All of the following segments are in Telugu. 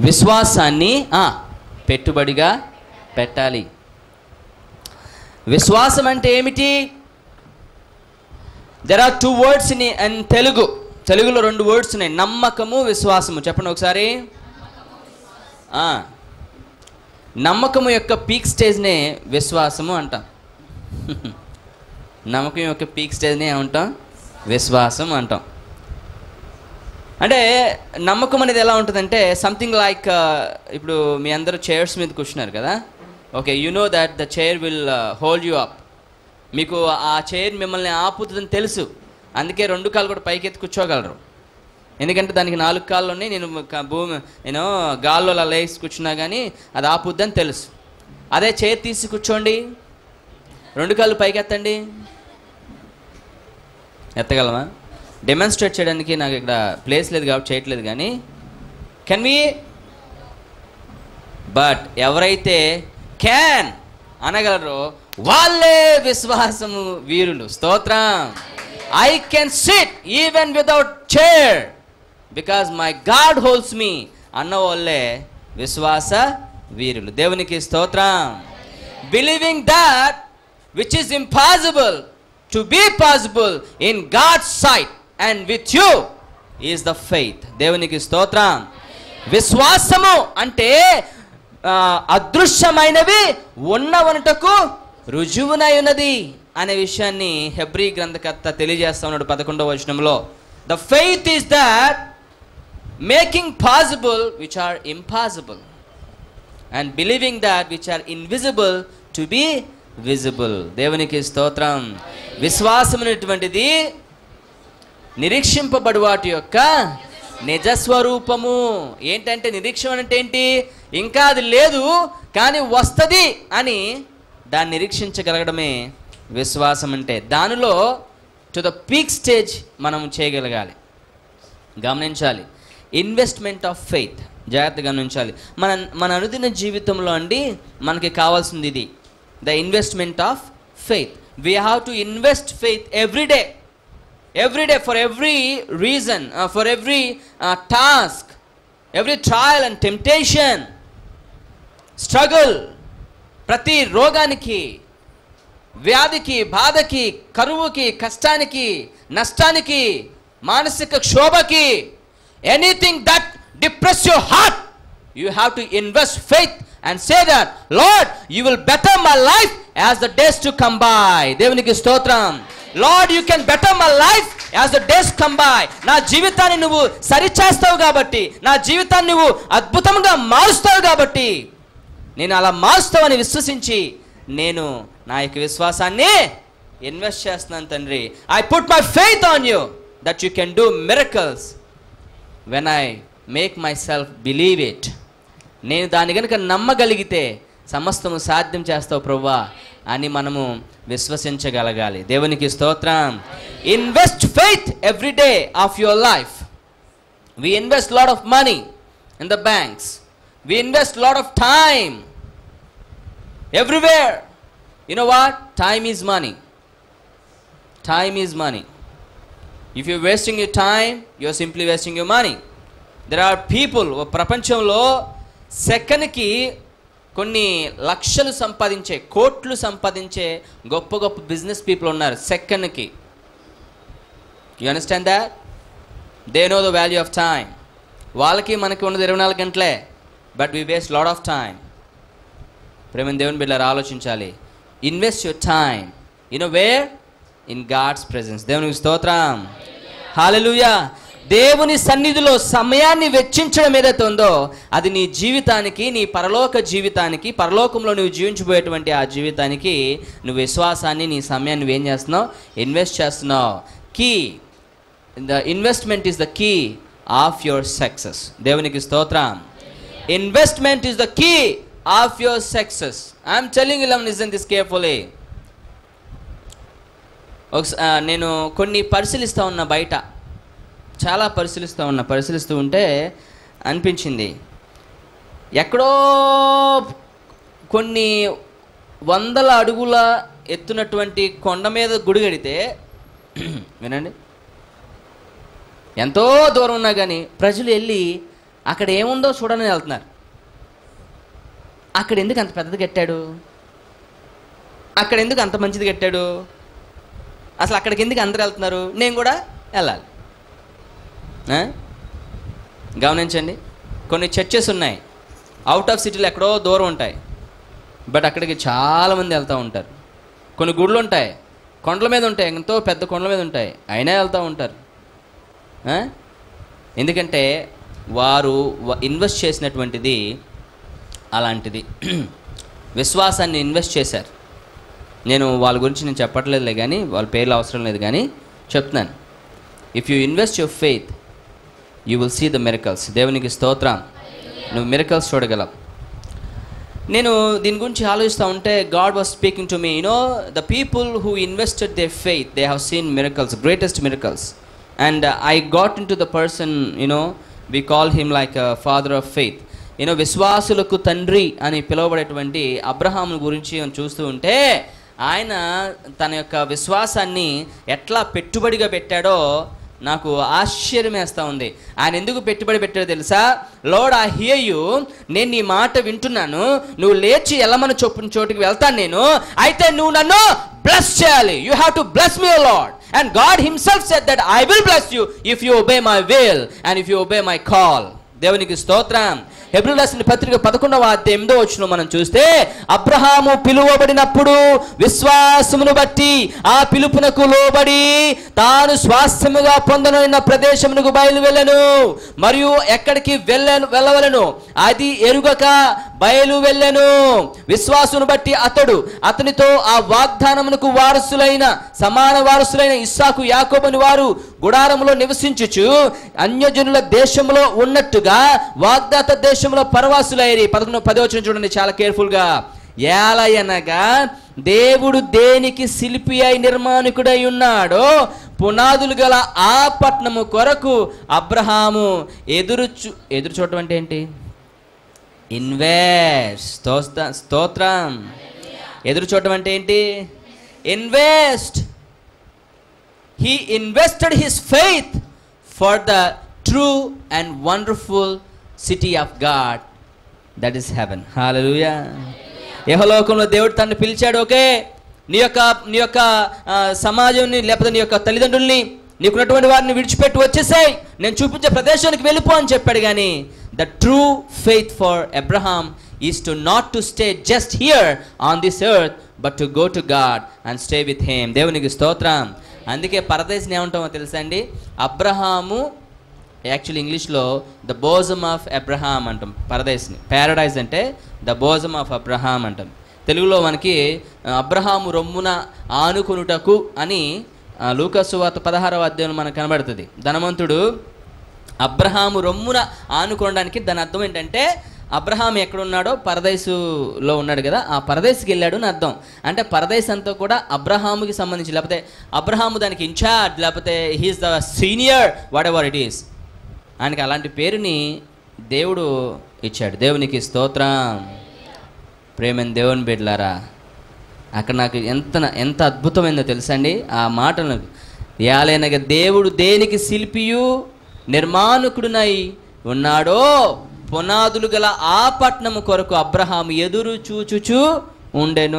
విశ్వాసాన్ని ఆ, పెట్టుబడిగా పెట్టాలి విశ్వాసం అంటే ఏమిటి there are two words in and Telugu తెలుగులో రెండు వర్డ్స్ ఉన్నాయి నమ్మకము విశ్వాసము చెప్పండి ఒకసారి ఆ, నమ్మకము యొక్క పీక్ స్టేజ్నే విశ్వాసము అంటాం నమ్మకం యొక్క పీక్ స్టేజ్నే ఏమంటాం విశ్వాసం అంటాం అంటే నమ్మకం అనేది ఎలా ఉంటుందంటే సంథింగ్ లైక్ ఇప్పుడు మీ అందరూ చైర్స్ మీద కూర్చున్నారు కదా okay you know that the chair will hold you up మీకు ఆ చైర్ మిమ్మల్ని ఆపుతుందని తెలుసు అందుకే రెండు కాళ్ళు కూడా పైకెత్తి కూర్చోగలరు ఎందుకంటే దానికి నాలుగు కాళ్ళు ఉన్నాయి నేను క- భూమి నేను గాల్లో అలా లేచి కూర్చున్నా కానీ అది ఆపుద్దని తెలుసు అదే చైర్ తీసి కూర్చోండి రెండు కాళ్ళు పైకెత్తండి ఎత్తగలమా డెమాన్స్ట్రేట్ చేయడానికి నాకు ఇక్కడ ప్లేస్ లేదు కాబట్టి చేయట్లేదు కానీ కెన్ వి బట్ ఎవరైతే క్యాన్ అనగలరో వాళ్ళే విశ్వాసము వీరులు స్తోత్రం I can sit even without chair because my God holds me అన్న వాళ్ళే విశ్వాస వీరులు దేవునికి స్తోత్రం believing that which is impossible to be possible in God sight and with you is the faith దేవునికి స్తోత్రం విశ్వాసము అంటే ఆ, అదృశ్యమైనవి ఉన్నవనుటకు రుజువునై ఉన్నది అనే విషయాన్ని హెబ్రీ గ్రంథకర్త తెలియజేస్తా ఉన్నాడు పదకొండవ వచనంలో the faith is that making possible which are impossible and believing that which are invisible to be visible దేవునికి స్తోత్రం విశ్వాసం అనేటువంటిది నిరీక్షింపబడు వాటి యొక్క నిజస్వరూపము ఏంటంటే నిరీక్షణ అంటే ఏంటి ఇంకా అది లేదు కానీ వస్తుంది అని దాన్ని నిరీక్షించగలగడమే విశ్వాసం అంటే దానిలో టు ద పీక్ స్టేజ్ మనం చేయగలగాలి గమనించాలి ఇన్వెస్ట్మెంట్ ఆఫ్ ఫెయిత్ జాగ్రత్తగా గమనించాలి మన మన అనుదిన జీవితంలో అండి మనకి కావాల్సింది ఇది the investment of faith we have to invest faith every day every day for every reason for every task every trial and temptation struggle ప్రతి రోగానికి వ్యాధికి బాధకి కరువుకి కష్టానికి నష్టానికి మానసిక క్షోభకి anything that depress your heart you have to invest faith and say that Lord you will better my life as the days to come by దేవునికి స్తోత్రం Lord you can better my life as the days come by నా జీవితాన్ని నువ్వు సరిచేస్తావు కాబట్టి నా జీవితాన్ని నువ్వు అద్భుతంగా మారుస్తావు కాబట్టి నేను అలా మారుస్తావని విశ్వసించి నేను నా యొక్క విశ్వాసాన్ని ఇన్వెస్ట్ చేస్తున్నాను తండ్రి I put my faith on you that you can do miracles when I make myself believe it నేను దాన్ని కనుక నమ్మగలిగితే సమస్తము సాధ్యం చేస్తావు ప్రవ్వా అని మనము విశ్వసించగలగాలి దేవునికి స్తోత్రం invest faith every day of your life we invest lot of money in the banks we invest lot of time everywhere you know what time is money time is money if you're wasting your time you're simply wasting your money there are people ప్రపంచంలో సెకండ్కి కొన్ని లక్షలు సంపాదించే కోట్లు సంపాదించే గొప్ప గొప్ప బిజినెస్ పీపుల్ ఉన్నారు సెకండ్కి you understand that they know the value of time వాళ్ళకి మనకి ఉన్నది ఇరవై నాలుగు గంటలే but we waste lot of time ప్రేమ దేవుని బిడ్డలు ఆలోచించాలి invest your time in where in God's presence దేవునికి స్తోత్రం హాలెలూయా దేవుని సన్నిధిలో సమయాన్ని వెచ్చించడం ఏదైతే ఉందో అది నీ జీవితానికి నీ పరలోక జీవితానికి పరలోకంలో నువ్వు జీవించబోయేటువంటి ఆ జీవితానికి నువ్వు విశ్వాసాన్ని నీ సమయాన్ని నువ్వేం చేస్తున్నావు ఇన్వెస్ట్ చేస్తున్నావు key the investment is the key of your success దేవునికి స్తోత్రం investment is the key of your success I'm telling ఇలమ్ లిజన్ దిస్ కేర్ఫుల్లీ ఒకస- ఆ, నేను కొన్ని పరిశీలిస్తూ ఉన్నా బయట చాలా పరిశీలిస్తూ ఉన్నా పరిశీలిస్తూ ఉంటే అనిపించింది ఎక్కడో కొన్ని వందల అడుగుల ఎత్తునటువంటి కొండ మీద గుడి కడితే వినండి ఎంతో దూరం ఉన్నా కానీ ప్రజలు వెళ్ళి అక్కడ ఏముందో చూడని వెళ్తున్నారు అక్కడ ఎందుకు అంత పెద్దది కట్టాడు అక్కడ ఎందుకు అంత మంచిది కట్టాడు అసలు అక్కడికి ఎందుకు అందరు వెళ్తున్నారు నేను కూడా వెళ్ళాలి ఆ? గమనించండి కొన్ని చర్చెస్ ఉన్నాయి అవుట్ ఆఫ్ సిటీలో ఎక్కడో దూరం ఉంటాయి బట్ అక్కడికి చాలామంది వెళ్తూ ఉంటారు కొన్ని గుళ్ళు ఉంటాయి కొండల మీద ఉంటాయి ఎంతో పెద్ద కొండల మీద ఉంటాయి అయినా వెళ్తూ ఉంటారు ఆ? ఎందుకంటే వారు వ- ఇన్వెస్ట్ చేసినటువంటిది అలాంటిది విశ్వాసాన్ని ఇన్వెస్ట్ చేశారు నేను వాళ్ళ గురించి నేను చెప్పట్లేదులే కానీ వాళ్ళ పేర్లు అవసరం లేదు కానీ చెప్తున్నాను if you invest your faith you will see the miracles దేవునికి స్తోత్రం నువ్వు మిరకల్స్ చూడగలవు నేను దీని గురించి ఆలోచిస్తూ ఉంటే God was speaking to me you know the people who invested they faith they have seen miracles greatest miracles and I got in to the person you know we call him like father of faith you know విశ్వాసులకు తండ్రి అని పిలువబడేటువంటి అబ్రహాం గురించి మనం చూస్తూ ఉంటే ఆయన తన యొక్క విశ్వాసాన్ని ఎట్లా పెట్టుబడిగా పెట్టాడో నాకు ఆశ్చర్యం వేస్తూ ఉంది ఆయన ఎందుకు పెట్టుబడి పెట్టాడో తెలుసా లోడ్ ఐ హియర్ యూ నేను నీ మాట వింటున్నాను నువ్వు లేచి ఎల్లమని చొప్పున చోటుకి వెళ్తాను నేను అయితే నువ్వు నన్ను బ్లెస్ చేయాలి you have to bless me Lord and God himself set that I will bless you if you obey my will and if you obey my call దేవునికి స్తోత్రం హెబ్రిల్ రాసిన పత్రిక పదకొండవ అధ్యాయం ఎనిమిదో వచ్చిన మనం చూస్తే అబ్రహాము పిలువబడినప్పుడు విశ్వాసమును బట్టి ఆ పిలుపునకు లోబడి తాను స్వాస్థ్యముగా పొందనున్న ప్రదేశమునకు బయలు వెళ్ళను మరియు ఎక్కడికి వెళ్ళను వెళ్ళవలను అది ఎరుగక బయలు వెళ్ళను విశ్వాసును బట్టి అతడు అతనితో ఆ వాగ్దానమునకు వారసులైన సమాన వారసులైన ఇస్సాకు యాకోబని వారు గుడారములో నివసించుచు అన్యజనుల దేశంలో ఉన్నట్టుగా వాగ్దాత దేశంలో పరవాసులైరి పదకొండు పదవచనం చూడండి చాలా కేర్ఫుల్గా ఏలయనగా దేవుడు దేనికి శిల్పి అయి నిర్మాణికుడై ఉన్నాడో పునాదులు గల ఆ పట్నము కొరకు అబ్రహాము ఎదురు చూ ఎదురు చూడటం అంటే ఏంటి ఇన్వెస్ట్ స్తోత్ర స్తోత్రం ఎదురు చూడటం అంటే ఏంటి invest he invested his faith for the true and wonderful city of God that is heaven hallelujah యహలోకంలో దేవుడు తనని పిలిచాడు ఓకే నీ యొక్క నీ యొక్క ఆ, సమాజంని లేకపోతే నీ యొక్క తల్లిదండ్రుల్ని నీకున్నటువంటి వారిని విడిచిపెట్టి వచ్చేసాయి నేను చూపించే ప్రదేశానికి వెళ్ళిపో అని చెప్పాడు కానీ the true faith for Abraham is to not to stay just here on this earth but to go to God and stay with him దేవునికి స్తోత్రం అందుకే పరదేశం ఏమంటామో తెలుసా అండి అబ్రహాము యాక్చువల్లీ ఇంగ్లీష్లో ద బోజమ్ ఆఫ్ అబ్రహాం అంటాం పరదేశ్ని ప్యారడైజ్ అంటే ద బోజమ్ ఆఫ్ అబ్రహాం అంటాం తెలుగులో మనకి ఆ, అబ్రహాము రొమ్మున ఆనుకొనుటకు అని ఆ, లూకాసు వార్త పదహారవ అధ్యాయంలో మనకు కనబడుతుంది ధనవంతుడు అబ్రహాము రొమ్మున ఆనుకోవడానికి దాని అర్థం ఏంటంటే అబ్రహాం ఎక్కడున్నాడో పరదేశులో ఉన్నాడు కదా ఆ పరదేశుకి వెళ్ళాడు అని అర్థం అంటే పరదేశ్ అంతా కూడా అబ్రహాముకి సంబంధించి లేకపోతే అబ్రహాము దానికి ఇన్ఛార్జ్ లేకపోతే he is the senior whatever it is ఆయనకి అలాంటి పేరుని దేవుడు ఇచ్చాడు దేవునికి స్తోత్రం ప్రేమని దేవుని బిడ్డలారా అక్కడ నాకు ఎంత ఎంత అద్భుతమైందో తెలుసండి ఆ మాటలు యాలైనగా దేవుడు దేనికి శిల్పియు నిర్మాణకుడునై ఉన్నాడో పునాదులు గల ఆ పట్నము కొరకు అబ్రహాం ఎదురు చూచుచు ఉండెను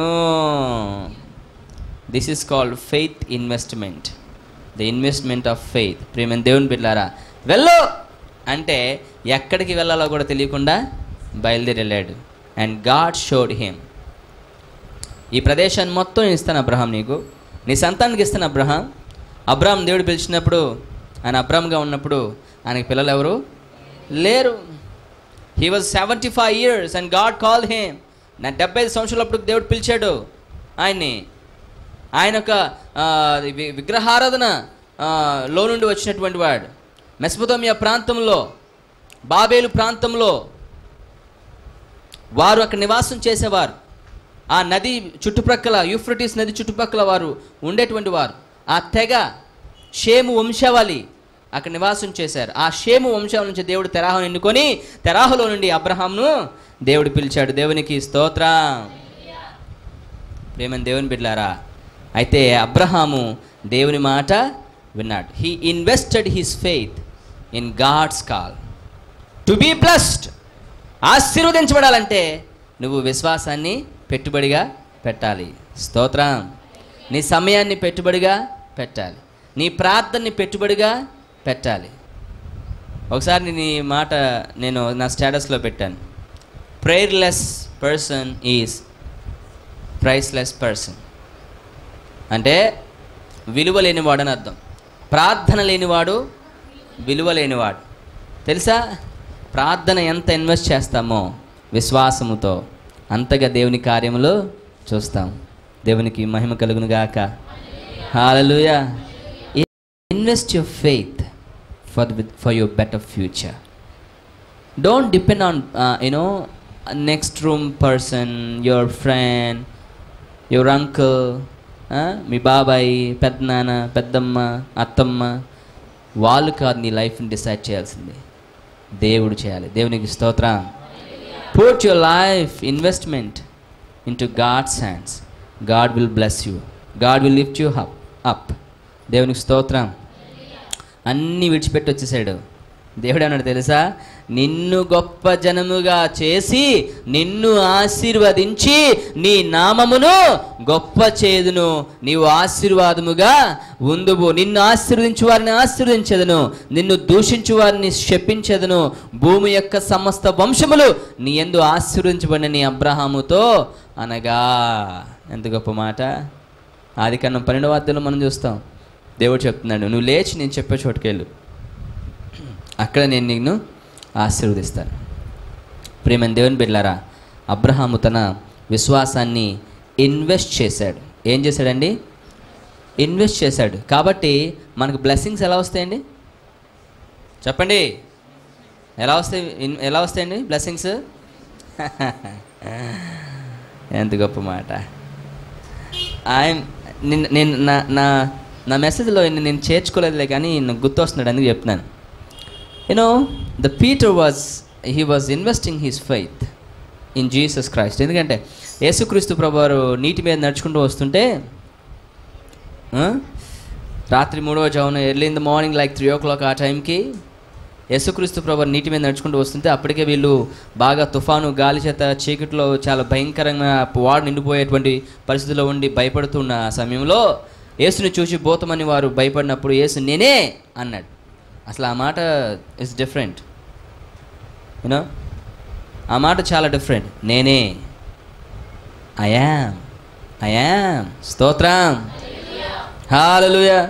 this is called faith investment the investment of faith ప్రేమ దేవుని బిడ్డారా వెళ్ళు అంటే ఎక్కడికి వెళ్ళాలో కూడా తెలియకుండా బయలుదేరి వెళ్ళాడు అండ్ గాడ్ షోడ్ హిమ్ ఈ ప్రదేశాన్ని మొత్తం నేను ఇస్తాను అబ్రహాం నీకు నీ సంతానికి ఇస్తాను అబ్రహాం అబ్రహాం దేవుడు పిలిచినప్పుడు ఆయన అబ్రహాంగా ఉన్నప్పుడు ఆయనకి పిల్లలు ఎవరు లేరు he was seventy five years and God call him నా డెబ్బై ఐదు సంవత్సరాలప్పుడు దేవుడు పిలిచాడు ఆయన్ని ఆయన ఒక ఆ, వి- విగ్రహారాధన ఆ, లో నుండి వచ్చినటువంటి వాడు మెస్పతోమియా ప్రాంతంలో బాబేలు ప్రాంతంలో వారు అక్కడ నివాసం చేసేవారు ఆ నది చుట్టుప్రక్కల యూఫ్రటీస్ నది చుట్టుపక్కల వారు ఉండేటువంటి వారు ఆ తెగ షేము వంశావళి అక్కడ నివాసం చేశారు ఆ షేము వంశావళి నుంచి దేవుడు తెరాహను ఎన్నుకొని తెరాహులో నుండి అబ్రహాంను దేవుడు పిలిచాడు దేవునికి స్తోత్రం ప్రేమని దేవుని బిడ్లారా అయితే అబ్రహాము దేవుని మాట విన్నాడు he invested his faith in God's call to be blessed ఆశీర్వదించబడాలంటే నువ్వు విశ్వాసాన్ని పెట్టుబడిగా పెట్టాలి స్తోత్రం నీ సమయాన్ని పెట్టుబడిగా పెట్టాలి నీ ప్రార్థనని పెట్టుబడిగా పెట్టాలి ఒకసారి నేను ఈ మాట నేను నా స్టేటస్లో పెట్టాను prayerless person is priceless person అంటే విలువ లేనివాడు అని అర్థం ప్రార్థన లేనివాడు విలువ లేనివాడు తెలుసా ప్రార్థన ఎంత ఇన్వెస్ట్ చేస్తామో విశ్వాసముతో అంతగా దేవుని కార్యములు చూస్తాం దేవునికి మహిమ కలుగును గాక hallelujah invest your faith for for your better future don't depend on you know next room person your friend your uncle మీ బాబాయ్ పెద్దనాన్న పెద్దమ్మ అత్తమ్మ వాళ్ళు కాదు నీ లైఫ్ని డిసైడ్ చేయాల్సింది దేవుడు చేయాలి దేవునికి స్తోత్రం put your life investment in to God's hands God will bless you God will lift you up up దేవునికి స్తోత్రం అన్నీ విడిచిపెట్టి వచ్చేసాడు దేవుడు అన్నాడు తెలుసా నిన్ను గొప్ప జనముగా చేసి నిన్ను ఆశీర్వదించి నీ నామమును గొప్ప చేదును నీవు ఆశీర్వాదముగా ఉందువు నిన్ను ఆశీర్వదించు వారిని ఆశీర్వదించదును నిన్ను దూషించు వారిని శపించదును భూమి యొక్క సమస్త వంశములు నీ ఎందు ఆశీర్వదించబడిన నీ అబ్రహాముతో అనగా ఎంత గొప్ప మాట ఆది కన్నా పన్నెండవ అధ్యాయంలో మనం చూస్తాం దేవుడు చెప్తున్నాడు నువ్వు లేచి నేను చెప్పే చోటుకెళ్ళు అక్కడ నేను నిన్ను ఆశీర్వదిస్తాను ప్రేమని దేవుని బిడ్లారా అబ్రహాము తన విశ్వాసాన్ని ఇన్వెస్ట్ చేశాడు ఏం చేశాడండి ఇన్వెస్ట్ చేశాడు కాబట్టి మనకు బ్లెస్సింగ్స్ ఎలా వస్తాయండి చెప్పండి ఎలా వస్తాయి ఇన్- ఎలా వస్తాయండి బ్లెస్సింగ్స్ ఎంత గొప్ప మాట ఆయన నిన్న- నేను నా నా నా మెసేజ్లో ఈయన్ని నేను చేర్చుకోలేదులే కానీ నాకు గుర్తొస్తున్నాడు అందుకు చెప్తున్నాను you know the Peter was he was investing his faith in Jesus Christ ఎందుకంటే యేసుక్రీస్తు ప్రభు వారు నీటి మీద నడుచుకుంటూ వస్తుంటే ఆ, రాత్రి మూడవ జామున early in the morning like three o'clock ఆ టైంకి యేసుక్రీస్తు ప్రభు వారు నీటి మీద నడుచుకుంటూ వస్తుంటే అప్పటికే వీళ్ళు బాగా తుఫాను గాలి చేత చీకట్లో చాలా భయంకరంగా వాడు నిండిపోయేటువంటి పరిస్థితిలో ఉండి భయపడుతున్న ఆ సమయంలో యేసుని చూసి పోతామని వారు భయపడినప్పుడు యేసు నేనే అన్నాడు అసలు ఆ మాట ఇస్ డిఫరెంట్ యూనో ఆ మాట చాలా డిఫరెంట్ నేనే అయామ్ అయామ్ స్తోత్రం హాలలుయా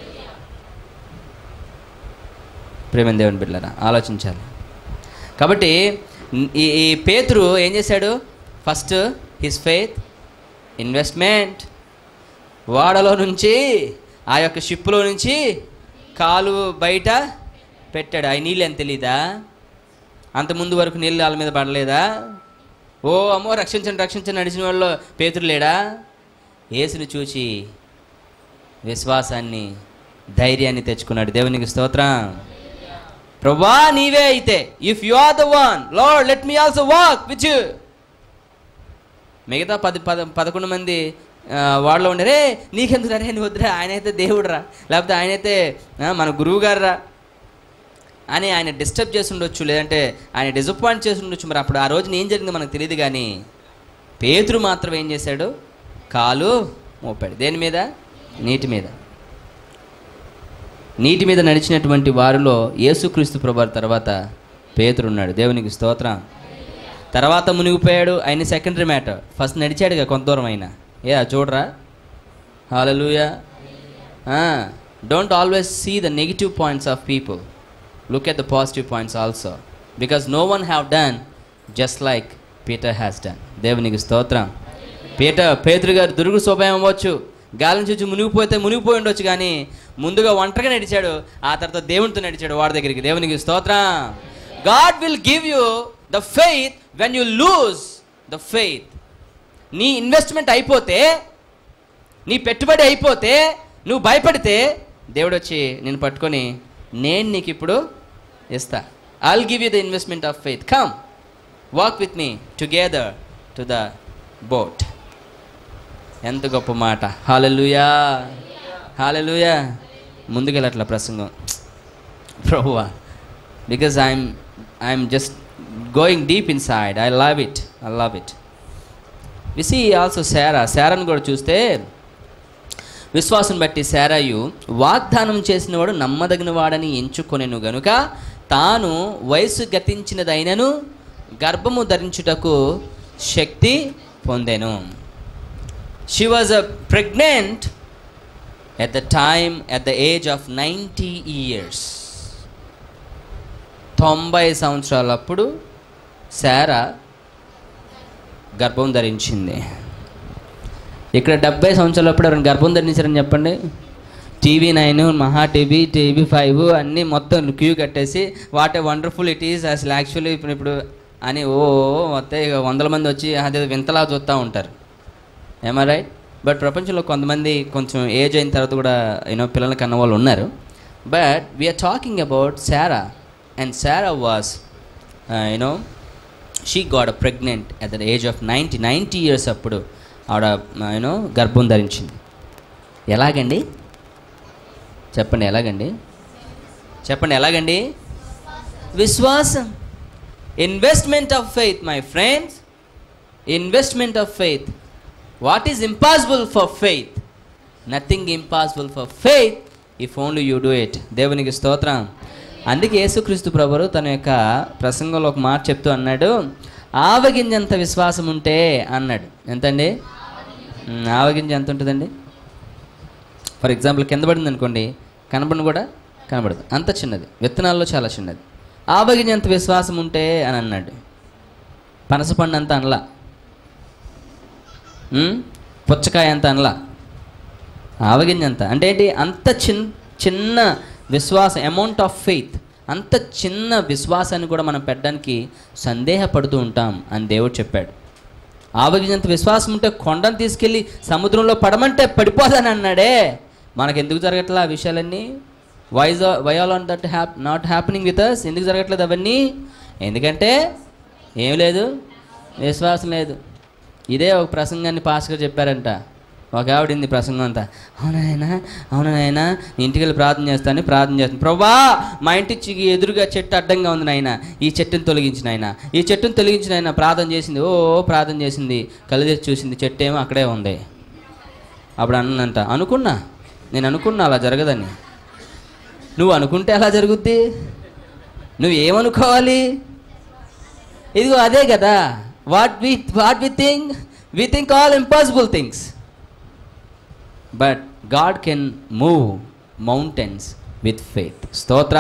ప్రేమ దేవుని బిడ్డలారా ఆలోచించాలి కాబట్టి ఈ ఈ పేతురు ఏం చేశాడు ఫస్ట్ హిస్ ఫెయిత్ ఇన్వెస్ట్మెంట్ వాడలో నుంచి ఆ యొక్క షిప్లో నుంచి కాలు బయట పెట్టాడు ఆ నీళ్ళు అని తెలీదా అంత ముందు వరకు నీళ్ళు వాళ్ళ మీద పడలేదా ఓ అమ్మో రక్షించండి రక్షించండి నడిచిన వాళ్ళు పేతురు లేడా యేసుని చూచి విశ్వాసాన్ని ధైర్యాన్ని తెచ్చుకున్నాడు దేవునికి స్తోత్రం ప్రభా నీవే అయితే if you are the one Lord let me also walk with you మిగతా పది పద పదకొండు మంది ఆ, వాళ్ళలో ఉండరే నీకెందుకు రే నువ్వు వద్దురా ఆయన అయితే దేవుడురా లేకపోతే ఆయన అయితే ఆ, మన గురువు గారురా అని ఆయన డిస్టర్బ్ చేసి ఉండొచ్చు లేదంటే ఆయన డిసప్పాయింట్ చేసి ఉండొచ్చు మరి అప్పుడు ఆ రోజున ఏం జరిగిందో మనకు తెలియదు కానీ పేతురు మాత్రం ఏం చేశాడు కాలు మోపాడు దేని మీద నీటి మీద నీటి మీద నడిచినటువంటి వారిలో యేసుక్రీస్తు ప్రభు తర్వాత పేతురు ఉన్నాడు దేవునికి స్తోత్రం తర్వాత మునిగిపోయాడు ఆయన సెకండరీ మ్యాటర్ ఫస్ట్ నడిచాడుగా కొంత దూరం అయినా ఏ అది చూడరా hallelujah don't always see the negative points of people look at the positive points also because no one have done just like Peter has done దేవునికి స్తోత్రం పీటర్ పేతురు గారు దురుగు స్వభావం అవ్వచ్చు గాలిని చూసి మునిగిపోతే మునిగిపోయి ఉండొచ్చు కానీ ముందుగా ఒంటరిగా నడిచాడు ఆ తర్వాత దేవునితో నడిచాడు వాడి దగ్గరికి దేవునికి స్తోత్రం God will give you the faith when you lose the faith నీ ఇన్వెస్ట్మెంట్ అయిపోతే నీ పెట్టుబడి అయిపోతే నువ్వు భయపడితే దేవుడు వచ్చి నేను పట్టుకొని నేను నీకు ఇప్పుడు ఇస్తా I'll give you the investment of faith come walk with me together to the boat ఎంత గొప్ప మాట హాలలుయా హాలలుయా ముందుకెళ్ళట్ల ప్రసంగం ప్రభువా because I'm I'm just going deep inside I love it I love it విసి ఆల్సో శారా శారాను కూడా చూస్తే విశ్వాసం బట్టి శారాయు వాగ్దానం చేసినవాడు నమ్మదగిన వాడని ఎంచుకొనెను గనుక తాను వయసు గతించినదైనను గర్భము ధరించుటకు శక్తి పొందెను she was a pregnant at the time at the age of ninety years తొంభై సంవత్సరాలప్పుడు శారా గర్భం ధరించింది ఇక్కడ డెబ్బై సంవత్సరాలప్పుడు ఎవరైనా గర్భం ధరించారని చెప్పండి TV nine Maha TV TV five అన్నీ మొత్తం క్యూ కట్టేసి what a wonderful it is అసలు యాక్చువల్లీ ఇప్పుడు ఇప్పుడు అని ఓ మొత్తం ఇక వందల మంది వచ్చి అదే వింతలా చూస్తూ ఉంటారు ఏమా రైట్ బట్ ప్రపంచంలో కొంతమంది కొంచెం ఏజ్ అయిన తర్వాత కూడా యూనో పిల్లలు కన్న వాళ్ళు ఉన్నారు but we are talking about Sarah and Sarah was you know she got pregnant at the age of ninety ninety years అప్పుడు ఆవిడ యూనో గర్భం ధరించింది ఎలాగండి చెప్పండి ఎలాగండి చెప్పండి ఎలాగండి విశ్వాసం investment of faith my friends investment of faith what is impossible for faith nothing impossible for faith if only you do it దేవునికి స్తోత్రం అందుకే యేసుక్రీస్తు ప్రభువు తన యొక్క ప్రసంగంలో ఒక మాట చెప్తూ అన్నాడు ఆవగింజంత విశ్వాసం ఉంటే అన్నాడు ఎంతండి ఉమ్, ఆవగింజ ఎంత ఉంటుందండి ఫర్ ఎగ్జాంపుల్ కింద పడింది అనుకోండి కనబడిన కూడా కనబడదు అంత చిన్నది విత్తనాల్లో చాలా చిన్నది ఆవగింజ ఎంత విశ్వాసం ఉంటే అని అన్నాడు పనసపండు అంత అనలా ఉమ్, పుచ్చకాయ అంత అనలా ఆవగింజ అంత అంటే ఏంటి అంత చిన్న చిన్న విశ్వాసం అమౌంట్ ఆఫ్ ఫెయిత్ అంత చిన్న విశ్వాసాన్ని కూడా మనం పెట్టడానికి సందేహపడుతూ ఉంటాం అని దేవుడు చెప్పాడు ఆవగింజంత విశ్వాసం ఉంటే కొండను తీసుకెళ్ళి సముద్రంలో పడమంటే పడిపోదని అన్నాడే మనకు ఎందుకు జరగట్లే ఆ విషయాలన్నీ why's why all on that hap not happening with us ఎందుకు జరగట్లేదు అవన్నీ ఎందుకంటే ఏం లేదు విశ్వాసం లేదు ఇదే ఒక ప్రసంగాన్ని పాస్గా చెప్పారంట ఒక ఆవిడింది ప్రసంగం అంతా అవునాయనా అవునాయనా ఇంటికి వెళ్ళి ప్రార్థన చేస్తాను ప్రార్థన చేస్తాను ప్రభా మా ఇంటి చి- ఎదురుగా చెట్టు అడ్డంగా ఉంది నాయన ఈ చెట్టుని తొలగించిన ఆయన ఈ చెట్టుని తొలగించిన ఆయన ప్రార్థన చేసింది ఓ ప్రార్థన చేసింది కళ్ళు తెరిచి చూసింది చెట్టు ఏమో అక్కడే ఉంది అప్పుడు అన్నంట అనుకున్నా నేను అనుకున్నా అలా జరగదని నువ్వు అనుకుంటే ఎలా జరుగుద్ది నువ్వు ఏమనుకోవాలి ఇదిగో అదే కదా what we what we think we think all impossible things but God can move mountains with faith స్తోత్ర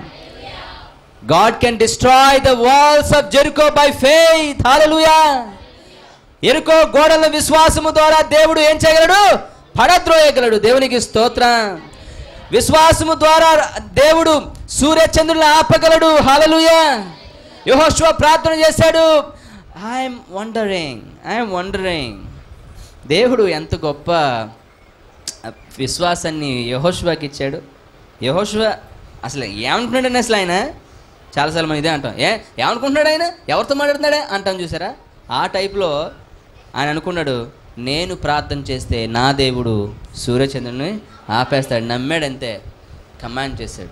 God can destroy the walls of Jericho by faith hallelujah ఎరుకో గోడల విశ్వాసము ద్వారా దేవుడు ఏం చేయగలడు పడద్రోయగలడు దేవునికి స్తోత్రం విశ్వాసము ద్వారా దేవుడు సూర్యచంద్రులను ఆపగలడు హల్లెలూయా యెహోషువ ప్రార్థన చేశాడు ఐఎమ్ వండరింగ్ ఐఎమ్ వండరింగ్ దేవుడు ఎంత గొప్ప విశ్వాసాన్ని యహోషువాకి ఇచ్చాడు యహోషువ అసలు ఏమనుకుంటున్నాడు అసలు ఆయన చాలాసార్లు మనం ఇదే అంటాం ఏ ఏమనుకుంటున్నాడు ఆయన ఎవరితో మాట్లాడుతున్నాడా అంటాం చూసారా ఆ టైప్లో ఆయన అనుకున్నాడు నేను ప్రార్థన చేస్తే నా దేవుడు సూర్యచంద్రుని ఆపేస్తాడు నమ్మాడు అంతే కమాండ్ చేశాడు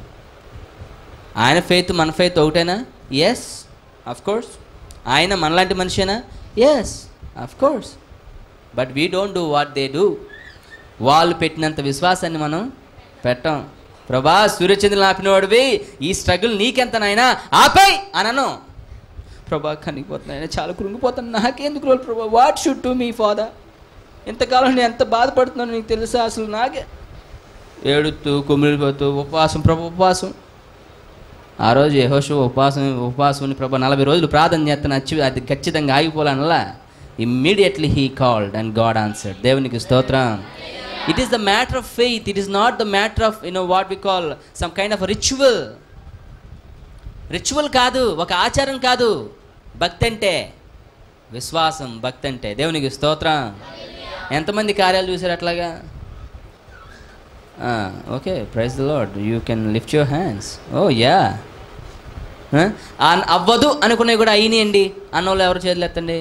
ఆయన ఫెయిత్ మన ఫెయిత్ ఒకటేనా ఎస్ అఫ్ కోర్స్ ఆయన మనలాంటి మనిషేనా yes of course but we don't do what they do వాళ్ళు పెట్టినంత విశ్వాసాన్ని మనం పెట్టాం ప్రభా సూర్యచంద్రులు ఆపినవాడివి ఈ స్ట్రగుల్ నీకెంత నాయనా ఆపై అనను ప్రభా కనిగిపోతున్నాయన చాలా కృంగిపోతాను నాకెందుకు రోజు ప్రభా what should to me father ఇంతకాలం నేను ఎంత బాధపడుతున్నాను నీకు తెలుసా అసలు నాకే ఏడుతూ కుమిలిపోతూ ఉపవాసం ప్రభు ఉపవాసం ఆ రోజు యహోషు ఉపవాసం ఉపవాసం ప్రభా నలభై రోజులు ప్రార్థన చేస్తాను వచ్చి అది ఖచ్చితంగా ఆగిపోవాలనలా immediately he called and God answered దేవునికి స్తోత్రం it is the matter of faith it is not the matter of you know what we call some kind of ritual ritual కాదు ఒక ఆచారం కాదు భక్తి అంటే విశ్వాసం భక్తి అంటే దేవునికి స్తోత్రం ఎంతమంది కార్యాలు చూసారు అట్లాగా okay praise the Lord you can lift your hands oh yeah అవ్వదు అనుకునేవి కూడా అయినాయండి అన్నోళ్ళు ఎవరు చేతులు ఎత్తండి